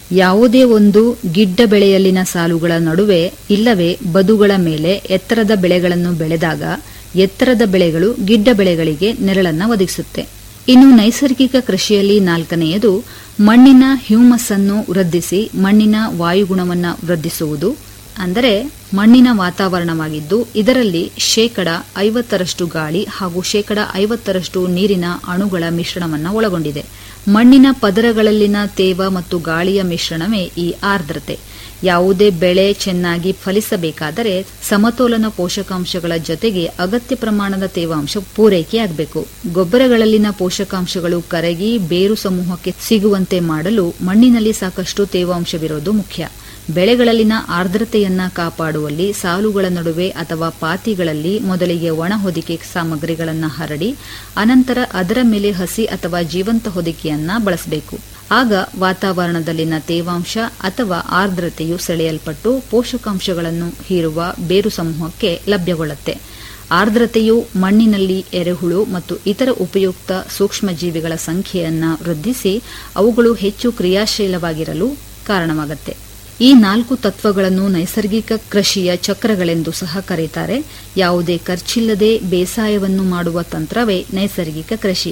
ಯಾವುದೇ ಒಂದು ಗಿಡ್ಡ ಬೆಳೆಯಲ್ಲಿನ ಸಾಲುಗಳ ನಡುವೆ ಇಲ್ಲವೇ ಬದುಗಳ ಮೇಲೆ ಎತ್ತರದ ಬೆಳೆಗಳನ್ನು ಬೆಳೆದಾಗ ಎತ್ತರದ ಬೆಳೆಗಳು ಗಿಡ್ಡ ಬೆಳೆಗಳಿಗೆ ನೆರಳನ್ನು ಒದಗಿಸುತ್ತೆ ಇನ್ನು ನೈಸರ್ಗಿಕ ಕೃಷಿಯಲ್ಲಿ ನಾಲ್ಕನೆಯದು ಮಣ್ಣಿನ ಹ್ಯೂಮಸ್ ಅನ್ನು ವೃದ್ಧಿಸಿ ಮಣ್ಣಿನ ವಾಯುಗುಣವನ್ನು ವೃದ್ಧಿಸುವುದು ಅಂದರೆ ಮಣ್ಣಿನ ವಾತಾವರಣವಾಗಿದ್ದು ಇದರಲ್ಲಿ ಶೇಕಡ ಐವತ್ತರಷ್ಟು ಗಾಳಿ ಹಾಗೂ ಶೇಕಡ ಐವತ್ತರಷ್ಟು ನೀರಿನ ಅಣುಗಳ ಮಿಶ್ರಣವನ್ನು ಒಳಗೊಂಡಿದೆ ಮಣ್ಣಿನ ಪದರಗಳಲ್ಲಿನ ತೇವ ಮತ್ತು ಗಾಳಿಯ ಮಿಶ್ರಣವೇ ಈ ಆರ್ದ್ರತೆ ಯಾವುದೇ ಬೆಳೆ ಚೆನ್ನಾಗಿ ಫಲಿಸಬೇಕಾದರೆ ಸಮತೋಲನ ಪೋಷಕಾಂಶಗಳ ಜೊತೆಗೆ ಅಗತ್ಯ ಪ್ರಮಾಣದ ತೇವಾಂಶ ಪೂರೈಕೆಯಾಗಬೇಕು ಗೊಬ್ಬರಗಳಲ್ಲಿನ ಪೋಷಕಾಂಶಗಳು ಕರಗಿ ಬೇರು ಸಮೂಹಕ್ಕೆ ಸಿಗುವಂತೆ ಮಾಡಲು ಮಣ್ಣಿನಲ್ಲಿ ಸಾಕಷ್ಟು ತೇವಾಂಶವಿರೋದು ಮುಖ್ಯ ಬೆಳೆಗಳಲ್ಲಿನ ಆರ್ದ್ರತೆಯನ್ನ ಕಾಪಾಡುವಲ್ಲಿ ಸಾಲುಗಳ ನಡುವೆ ಅಥವಾ ಪಾತಿಗಳಲ್ಲಿ ಮೊದಲಿಗೆ ಒಣ ಹೊದಿಕೆ ಸಾಮಗ್ರಿಗಳನ್ನು ಹರಡಿ ಅನಂತರ ಅದರ ಮೇಲೆ ಹಸಿ ಅಥವಾ ಜೀವಂತ ಹೊದಿಕೆಯನ್ನ ಬಳಸಬೇಕು ಆಗ ವಾತಾವರಣದಲ್ಲಿನ ತೇವಾಂಶ ಅಥವಾ ಆರ್ದ್ರತೆಯು ಸೆಳೆಯಲ್ಪಟ್ಟು ಪೋಷಕಾಂಶಗಳನ್ನು ಹೀರುವ ಬೇರು ಸಮೂಹಕ್ಕೆ ಲಭ್ಯಗೊಳ್ಳುತ್ತೆ ಆರ್ದ್ರತೆಯು ಮಣ್ಣಿನಲ್ಲಿ ಎರೆಹುಳು ಮತ್ತು ಇತರ ಉಪಯುಕ್ತ ಸೂಕ್ಷ್ಮಜೀವಿಗಳ ಸಂಖ್ಯೆಯನ್ನ ವೃದ್ಧಿಸಿ ಅವುಗಳು ಹೆಚ್ಚು ಕ್ರಿಯಾಶೀಲವಾಗಿರಲು ಕಾರಣವಾಗುತ್ತೆ ಈ ನಾಲ್ಕು ತತ್ವಗಳನ್ನು ನೈಸರ್ಗಿಕ ಕೃಷಿಯ ಚಕ್ರಗಳೆಂದು ಸಹ ಕರೆಯುತ್ತಾರೆ ಯಾವುದೇ ಖರ್ಚಿಲ್ಲದೆ ಬೇಸಾಯವನ್ನು ಮಾಡುವ ತಂತ್ರವೇ ನೈಸರ್ಗಿಕ ಕೃಷಿ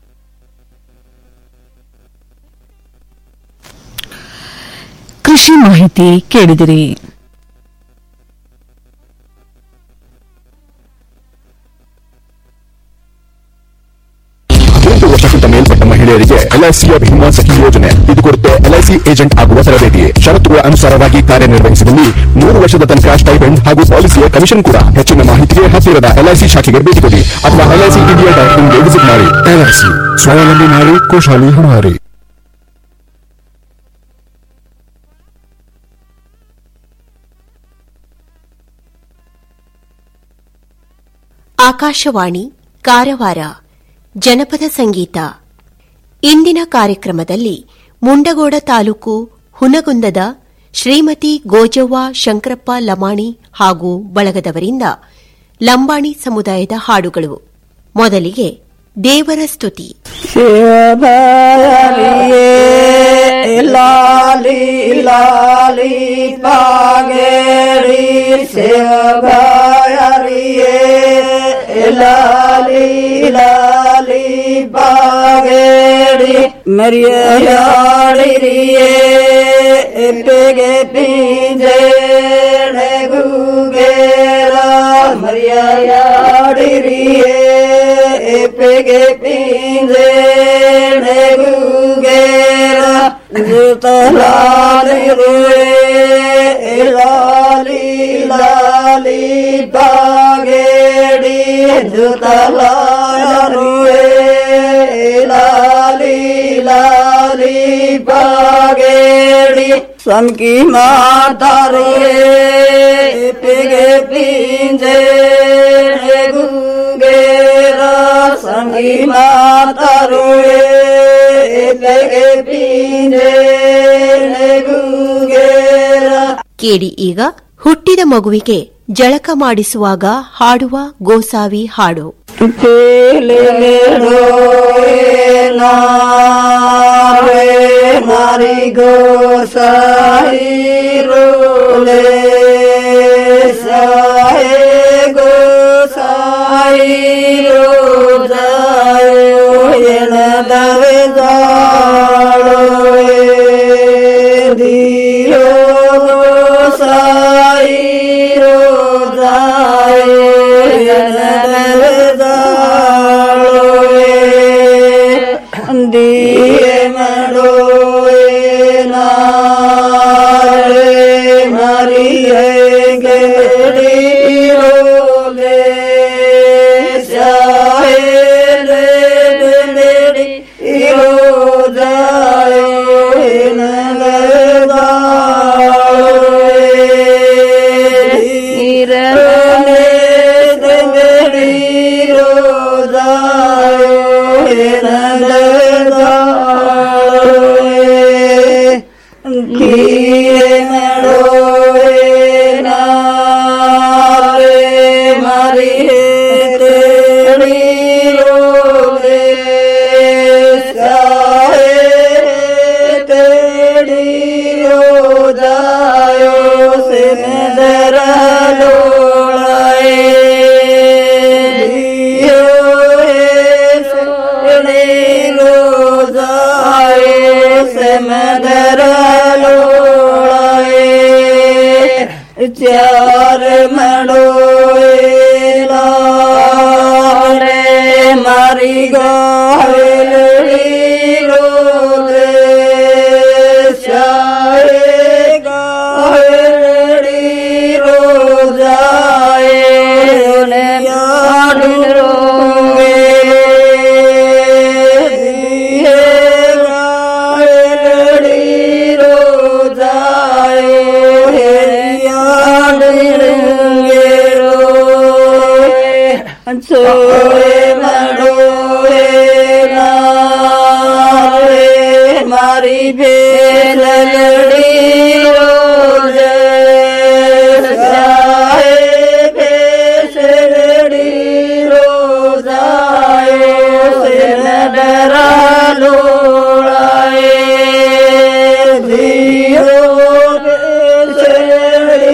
ಕೃಷಿ ಮಾಹಿತಿ ಕೇಳಿದಿರಿ ಹದಿನೆಂಟು ವರ್ಷಕ್ಕಿಂತ ಮೇಲ್ಪಟ್ಟ ಮಹಿಳೆಯರಿಗೆ ಎಲ್ಐಸಿಯ ಭೀಮಾ ಸಖಿ ಯೋಜನೆ ಇದು ಕೊಡುತ್ತೆ ಎಲ್ಐಸಿ ಏಜೆಂಟ್ ಆಗುವ ತರಬೇತಿ ಷರತ್ತುಗಳ ಅನುಸಾರವಾಗಿ ಕಾರ್ಯನಿರ್ವಹಿಸಿದಲ್ಲಿ ಮೂರು ವರ್ಷದ ತನಕ ಸ್ಟೈಪೆಂಡ್ ಹಾಗೂ ಪಾಲಿಸಿಯ ಕಮಿಷನ್ ಕೂಡ ಹೆಚ್ಚಿನ ಮಾಹಿತಿಗೆ ಹತ್ತಿರದ ಎಲ್ಐಸಿ ಶಾಖೆಗೆ ಭೇಟಿ ಕೊಡಿ ಅಥವಾ ಎಲ್ಐಸಿ ಇಂಡಿಯಾ ಡಾಟ್ ಇನ್ಗೆ ವಿಸಿಟ್ ಮಾಡಿ ಎಲ್ಐಸಿ ಸ್ವಾವಲಂಬಿ ನಾರಿ ಖುಷಾಲಿ ಹಣಾರಿ ಆಕಾಶವಾಣಿ ಕಾರವಾರ ಜನಪದ ಸಂಗೀತ ಇಂದಿನ ಕಾರ್ಯಕ್ರಮದಲ್ಲಿ ಮುಂಡಗೋಡ ತಾಲೂಕು ಹುನಗುಂದದ ಶ್ರೀಮತಿ ಗೋಜವ್ವ ಶಂಕರಪ್ಪ ಲಮಾಣಿ ಹಾಗೂ ಬಳಗದವರಿಂದ ಲಂಬಾಣಿ ಸಮುದಾಯದ ಹಾಡುಗಳು ಮೊದಲಿಗೆ ದೇವರ ಸ್ತುತಿ ಲಾಲಿ ಲಾಲಿ ಪಾಗೇರಿ ಸೇವಗಾಯರಿಯೇ ಲಾಲಿ ಲಾಲಿ ಪಾಗೇರಿ ಮರಿಯಾಡಿರಿಯೇ ಎಪ್ಪೆಗೆ ಪಿಂಜೆ ಗುಗೇರ ಮರಿಯಾಡಿರಿಯೇ ಎಪ್ಪೆಗೆ ಪಿಂಜೆ ಗುಗೇರ ಜುತಲಾಲಿ ರುವೆ ಲಾಲಿ ಲಾಲಿ ಬಾಗೇಡಿ ಜುತಲಾರುವೆ ಲಾಲಿ ಲಾಲಿ ಬಾಗೇಡಿ ಸಂಕಿ ಮಾತಾರುವೆ ಪಿಗೆ ಪಿಂಜೆ ಗುಂಗೇರ ಸಂಗಿ ಮಾತಾರುವೆ ಪಿಗೆ ಪಿಂಜೆ ಗುಂಗೇರ ಕೇಳಿ ಈಗ ಹುಟ್ಟಿದ ಮಗುವಿಗೆ ಜಳಕ ಮಾಡಿಸುವಾಗ ಹಾಡುವ ಗೋಸಾವಿ ಹಾಡು ಮಾರಿ ಗೋ ಸಾಯಿ ರೋಲೆ ಸಾಯಿ ಗೋ ಸಾಯಿ ರೋ ಜಾಯೋ ಎಣದವೆ ಜಾಳೋ ದಿಯೋ ಗೋ ಸಾಯಿ ರೋ ಜಾಯೋ ಎಣದವೆ ಜಾಳೋ ದಿಯೆ ಮಾಡೋರೆ ನಾರೆ ಮರಿಯೆ ಗೆಡಿ ರೋಲೆ ಶಾಹೆ ರೆ ಬೆಡಿ ಇರೋ ಜಾಯೋ ಇರನೆ ಬೆಡಿ ರೋ ಜಾಯೋ ಕಿಯೆ ಮಾಡೋರೆ ನಾರೆ ಮರಿ ತೇಡಿ ರೋಲೆ ಸಾಹೆ ತೇಡಿ ಮದರಲೋಳೇ ಚಾರ ಮಾಡೋಳೆ ಮಾರಿ ಗಾಯಲಡಿ ರೋದೆ ಶಾಯೆ ಗಾಯಲಡಿ ರೋಜಾಯೆ ಯಾಡು ರೋಗೆ ದಿಯೆ ಗಾಯಲಡಿ ರೋಜಾಯೆ ಯಾಡು ರೋಗೆ ಸೋರೆ ಮಾಡೋರೆ ನಾರೆ ಮಾರಿ ಬೇಲಡಿ ರೋಜೆ ಸಾಯೆ ಬೇಸರಡಿ ರೋಜಾಯೋ ಸೆನದರ ಲೋಳಾಯೆ ದಿಯೋ ಬೇಸರಡಿ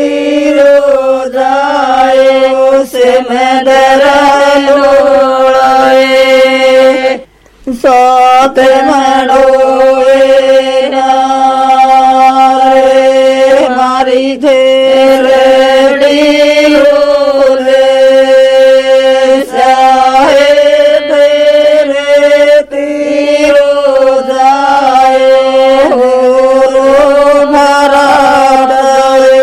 ರೋಜಾಯೋ ಸೆನದರ ಲೋಳಾಯೆ ಸಾತ ಮಾಡೋಳೆ ನಾರೆ ಮಾರಿ ಧೇರಡಿ ರೋಲೆ ಸಾಹೆ ಧೇರೆ ತೀರೋ ಜಾಯೋ ಭರಾಡಳೆ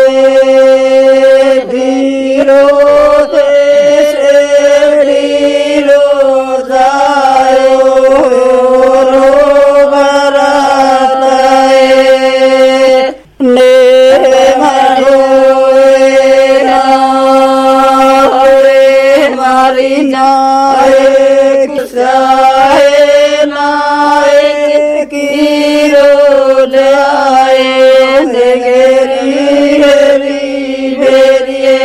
ತೀರೋ ದೇಶಡಿ ರೋ ಜಾಯೋ ನೇ ಮಾರಿ ನಾಯ ಸಾಯ ನಾಯ ಕೀರೋ ಲಾಯ ನೆಗರಿ ಹರಿ ಬೇರಿಯೇ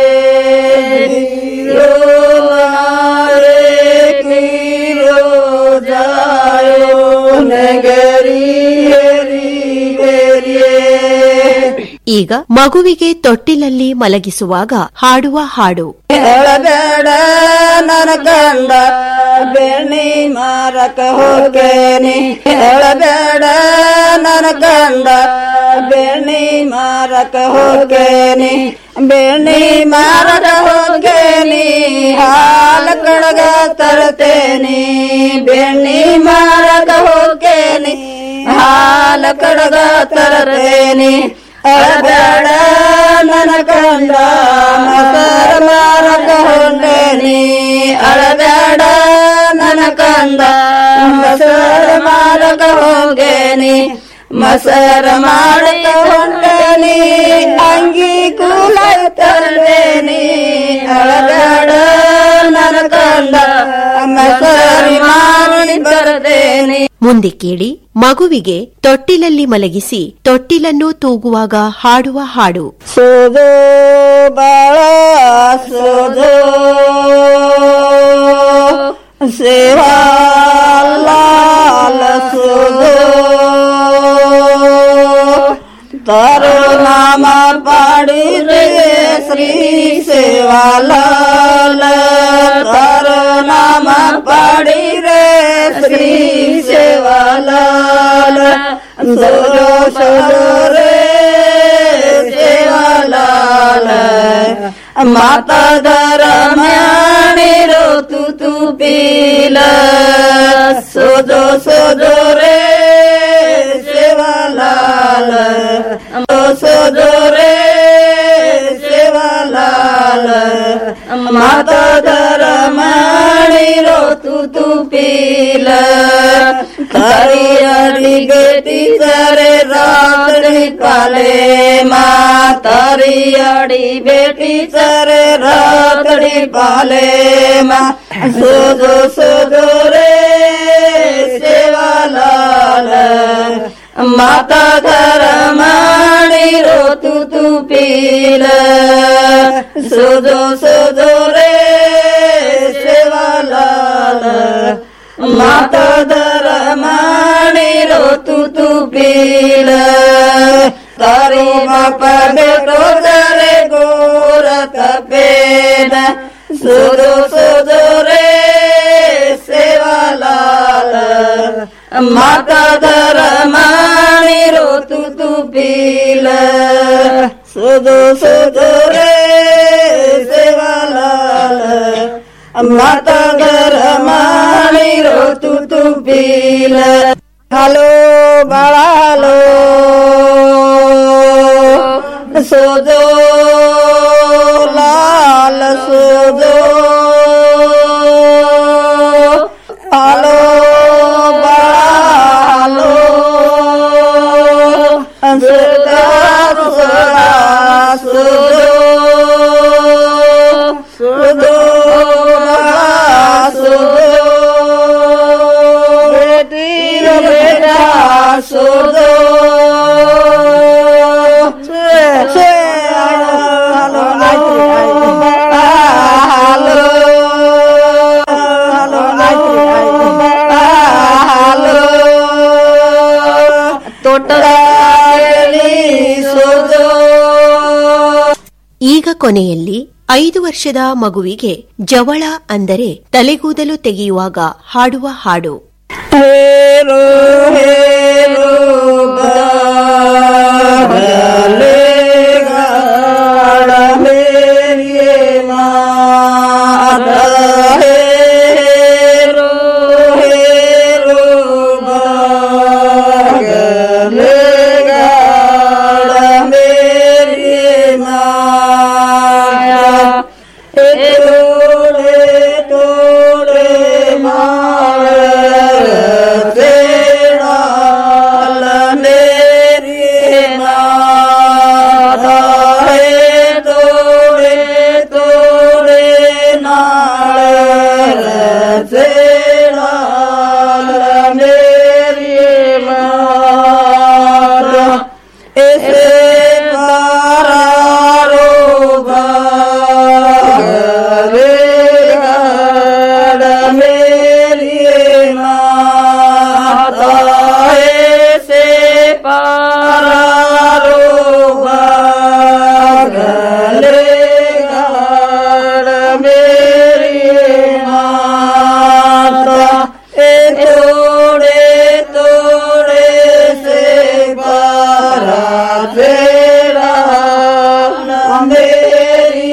ರೋ ನಾಯ ಕೀರೋ ಜಾಯೋ ನಗರಿ ಹರಿ ಬೇರಿಯೇ ಈಗ ಮಗುವಿಗೆ ತೊಟ್ಟಿಲಲ್ಲಿ ಮಲಗಿಸುವಾಗ ಹಾಡುವ ಹಾಡು ಹೇಳಬೇಡ ನನ್ನ ಕಂದ ಬೆಣ್ಣಿ ಮಾರಕ ಹೋಗೇನಿ ಹೇಳಬೇಡ ನನ್ನ ಕಂದ ಬೆಣ್ಣಿ ಮಾರಕ ಹೋಗೇನಿ ಬೆಣ್ಣಿ ಮಾರಕ ಹೋಗೇನಿ ಹಾಲ ಕಡಗ ತರ್ತೇನಿ ಬೆಣ್ಣಿ ಮಾರಕ ಹೋಗೇನಿ ಹಾಲ ಕಡಗ ತರ್ತೇನಿ ಅಳಬೇಡ ನನ್ನ ಕಂದ ಮಸರ ಮಾರಕ ಹೊಂಡೇನಿ ಅಳಬೇಡ ನನ್ನ ಕಂದ ಮಸರ ಮಾರಕ ಹೋಗೇನಿ ಮಸರ ಮಾಡಕ ಹೊಂಡೇನಿ ಅಂಗಿ ಕೂಲ ತರ್ಬೇನಿ ಅಳಬೇಡ ನನ್ನ ಕಂದ ಮಸರಿ ಮಾಡಿ ಬರದೇನಿ ಮುಂದೆ ಕೇಳಿ ಮಗುವಿಗೆ ತೊಟ್ಟಿಲಲ್ಲಿ ಮಲಗಿಸಿ ತೊಟ್ಟಿಲನ್ನು ತೂಗುವಾಗ ಹಾಡುವ ಹಾಡು ಸೋದೋ ಬಾಳ ಸೋದೋ ಸೇವಾ ಲಾಲ ಸೋದೋ ತಾರೋ ನಾಮ ಪಾಡಿರೆ ಶ್ರೀ ಸೇವಾ ಲಾಲ ತಾರೋ ನಾಮ ಪಾಡಿರೆ ಶ್ರೀ ಸೇವಾ ಲಾಲ ಸೋದೋ ಸೋದೋ ರೇ ಸೇವಾಲಾಲ ಮಾತಾ ದರಮ್ಯಾಣಿ ರೋತು ತು ಪೀಲ ಸೋದೋ ಸೋದೋ ರೇ ಸೇವಾಲಾಲ ಸೋದೋ ರೇ ಸೇವಾಲಾಲ ಮಾತಾ ದರಮ್ಯಾಣಿ ರೋತು ತು ಪೀಲ तारी बेटी सरे रातड़ी पाले माँ तारी अड़ी बेटी सरे रातड़ी पाले माँ सोदो सोदो रे सेवा लाल माता घर माणी रोतु तू पील सोदो सोदो रे सेवा लाल ಮಾತಾ ದರ ಮಾಡಿ ರೋತು ತು ಪೀಲ ತಾರಿ ಮಾಪ ಬೇಟೋ ದರೆ ಗೋರ ತಪೇನ ಸುರು ಸುದು ರೇ ಸೇವಾ ಲಾಲ ಮಾತಾ ದರ ಮಾಡಿ पील सुदो सुदो रे सेवालाल माता घर माणी रो तू तू पील हलो बाळा हलो सोजो लाल सोजो हलो बालो सुदा सुदा सुदो सुदो सुदो बेटी रो बेटा सुदो छे छे हलो हलो ಈಗ ಕೊನೆಯಲ್ಲಿ ಐದು ವರ್ಷದ ಮಗುವಿಗೆ ಜವಳ ಅಂದರೆ ತಲೆಗೂದಲು ತೆಗೆಯುವಾಗ ಹಾಡುವ ಹಾಡು ಹೇರೋ ಹೇರೋ ಬಾಗಲೆ ಗಾಳ ಮೇರಿಯೇ ಮಾತ ಹೇರೋ ಹೇರೋ ಬಾಗಲೆ ಗಾಳ ಮೇರಿಯೇ ಮಾತ ತೋಡೆ ತೋಡೆ ಮಾಳ तेराल मेरी माता है तोड़े तोड़े नाल तेराल मेरी माता ऐसे पारारो बागले गाड़ मेरी माता ऐसे पारारो बागले गाड़ मेरी माता ए तोड़े तोड़े से पारा तेरा मेरी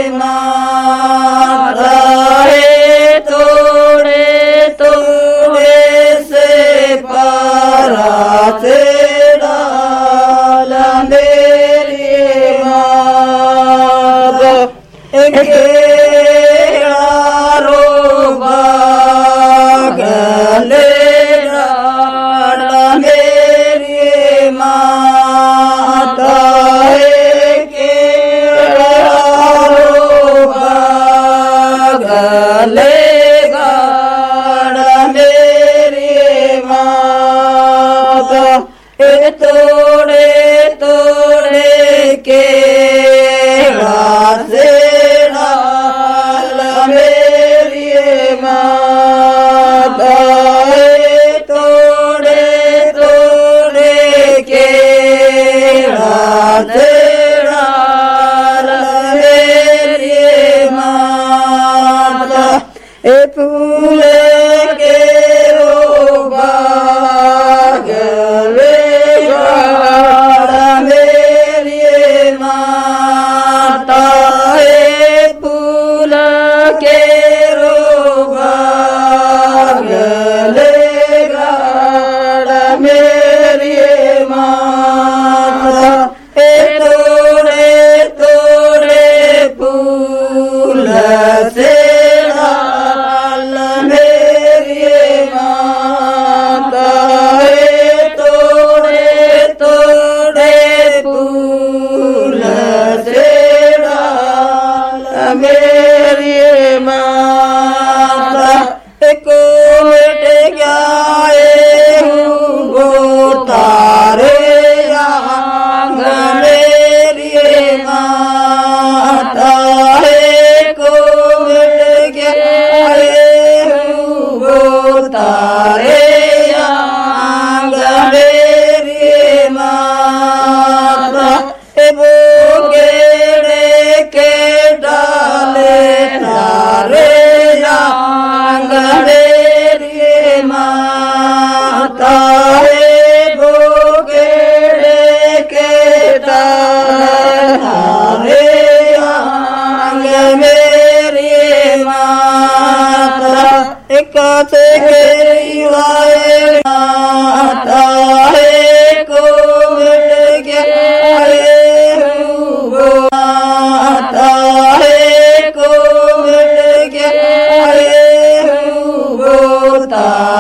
माता है तोड़े तोड़े से पारा तेरा मेरी माता रो बागले मेरी माता के बागले गाड़ मेरी माता ए तोड़े तोड़े के से डाल मेरी माता ए तोड़े तोड़े के से डाल मेरी माता ए फूले के रो बागले गाड़ा मेरी माता ए फूल के रो बागले गाड़ा मेरी माता ए तोड़े तोड़े फूल से डाल मेरी माता ए तोड़े तोड़े फूल से डाल मेरी माता कोट गाए हूँ गो तारे कासे के युवाए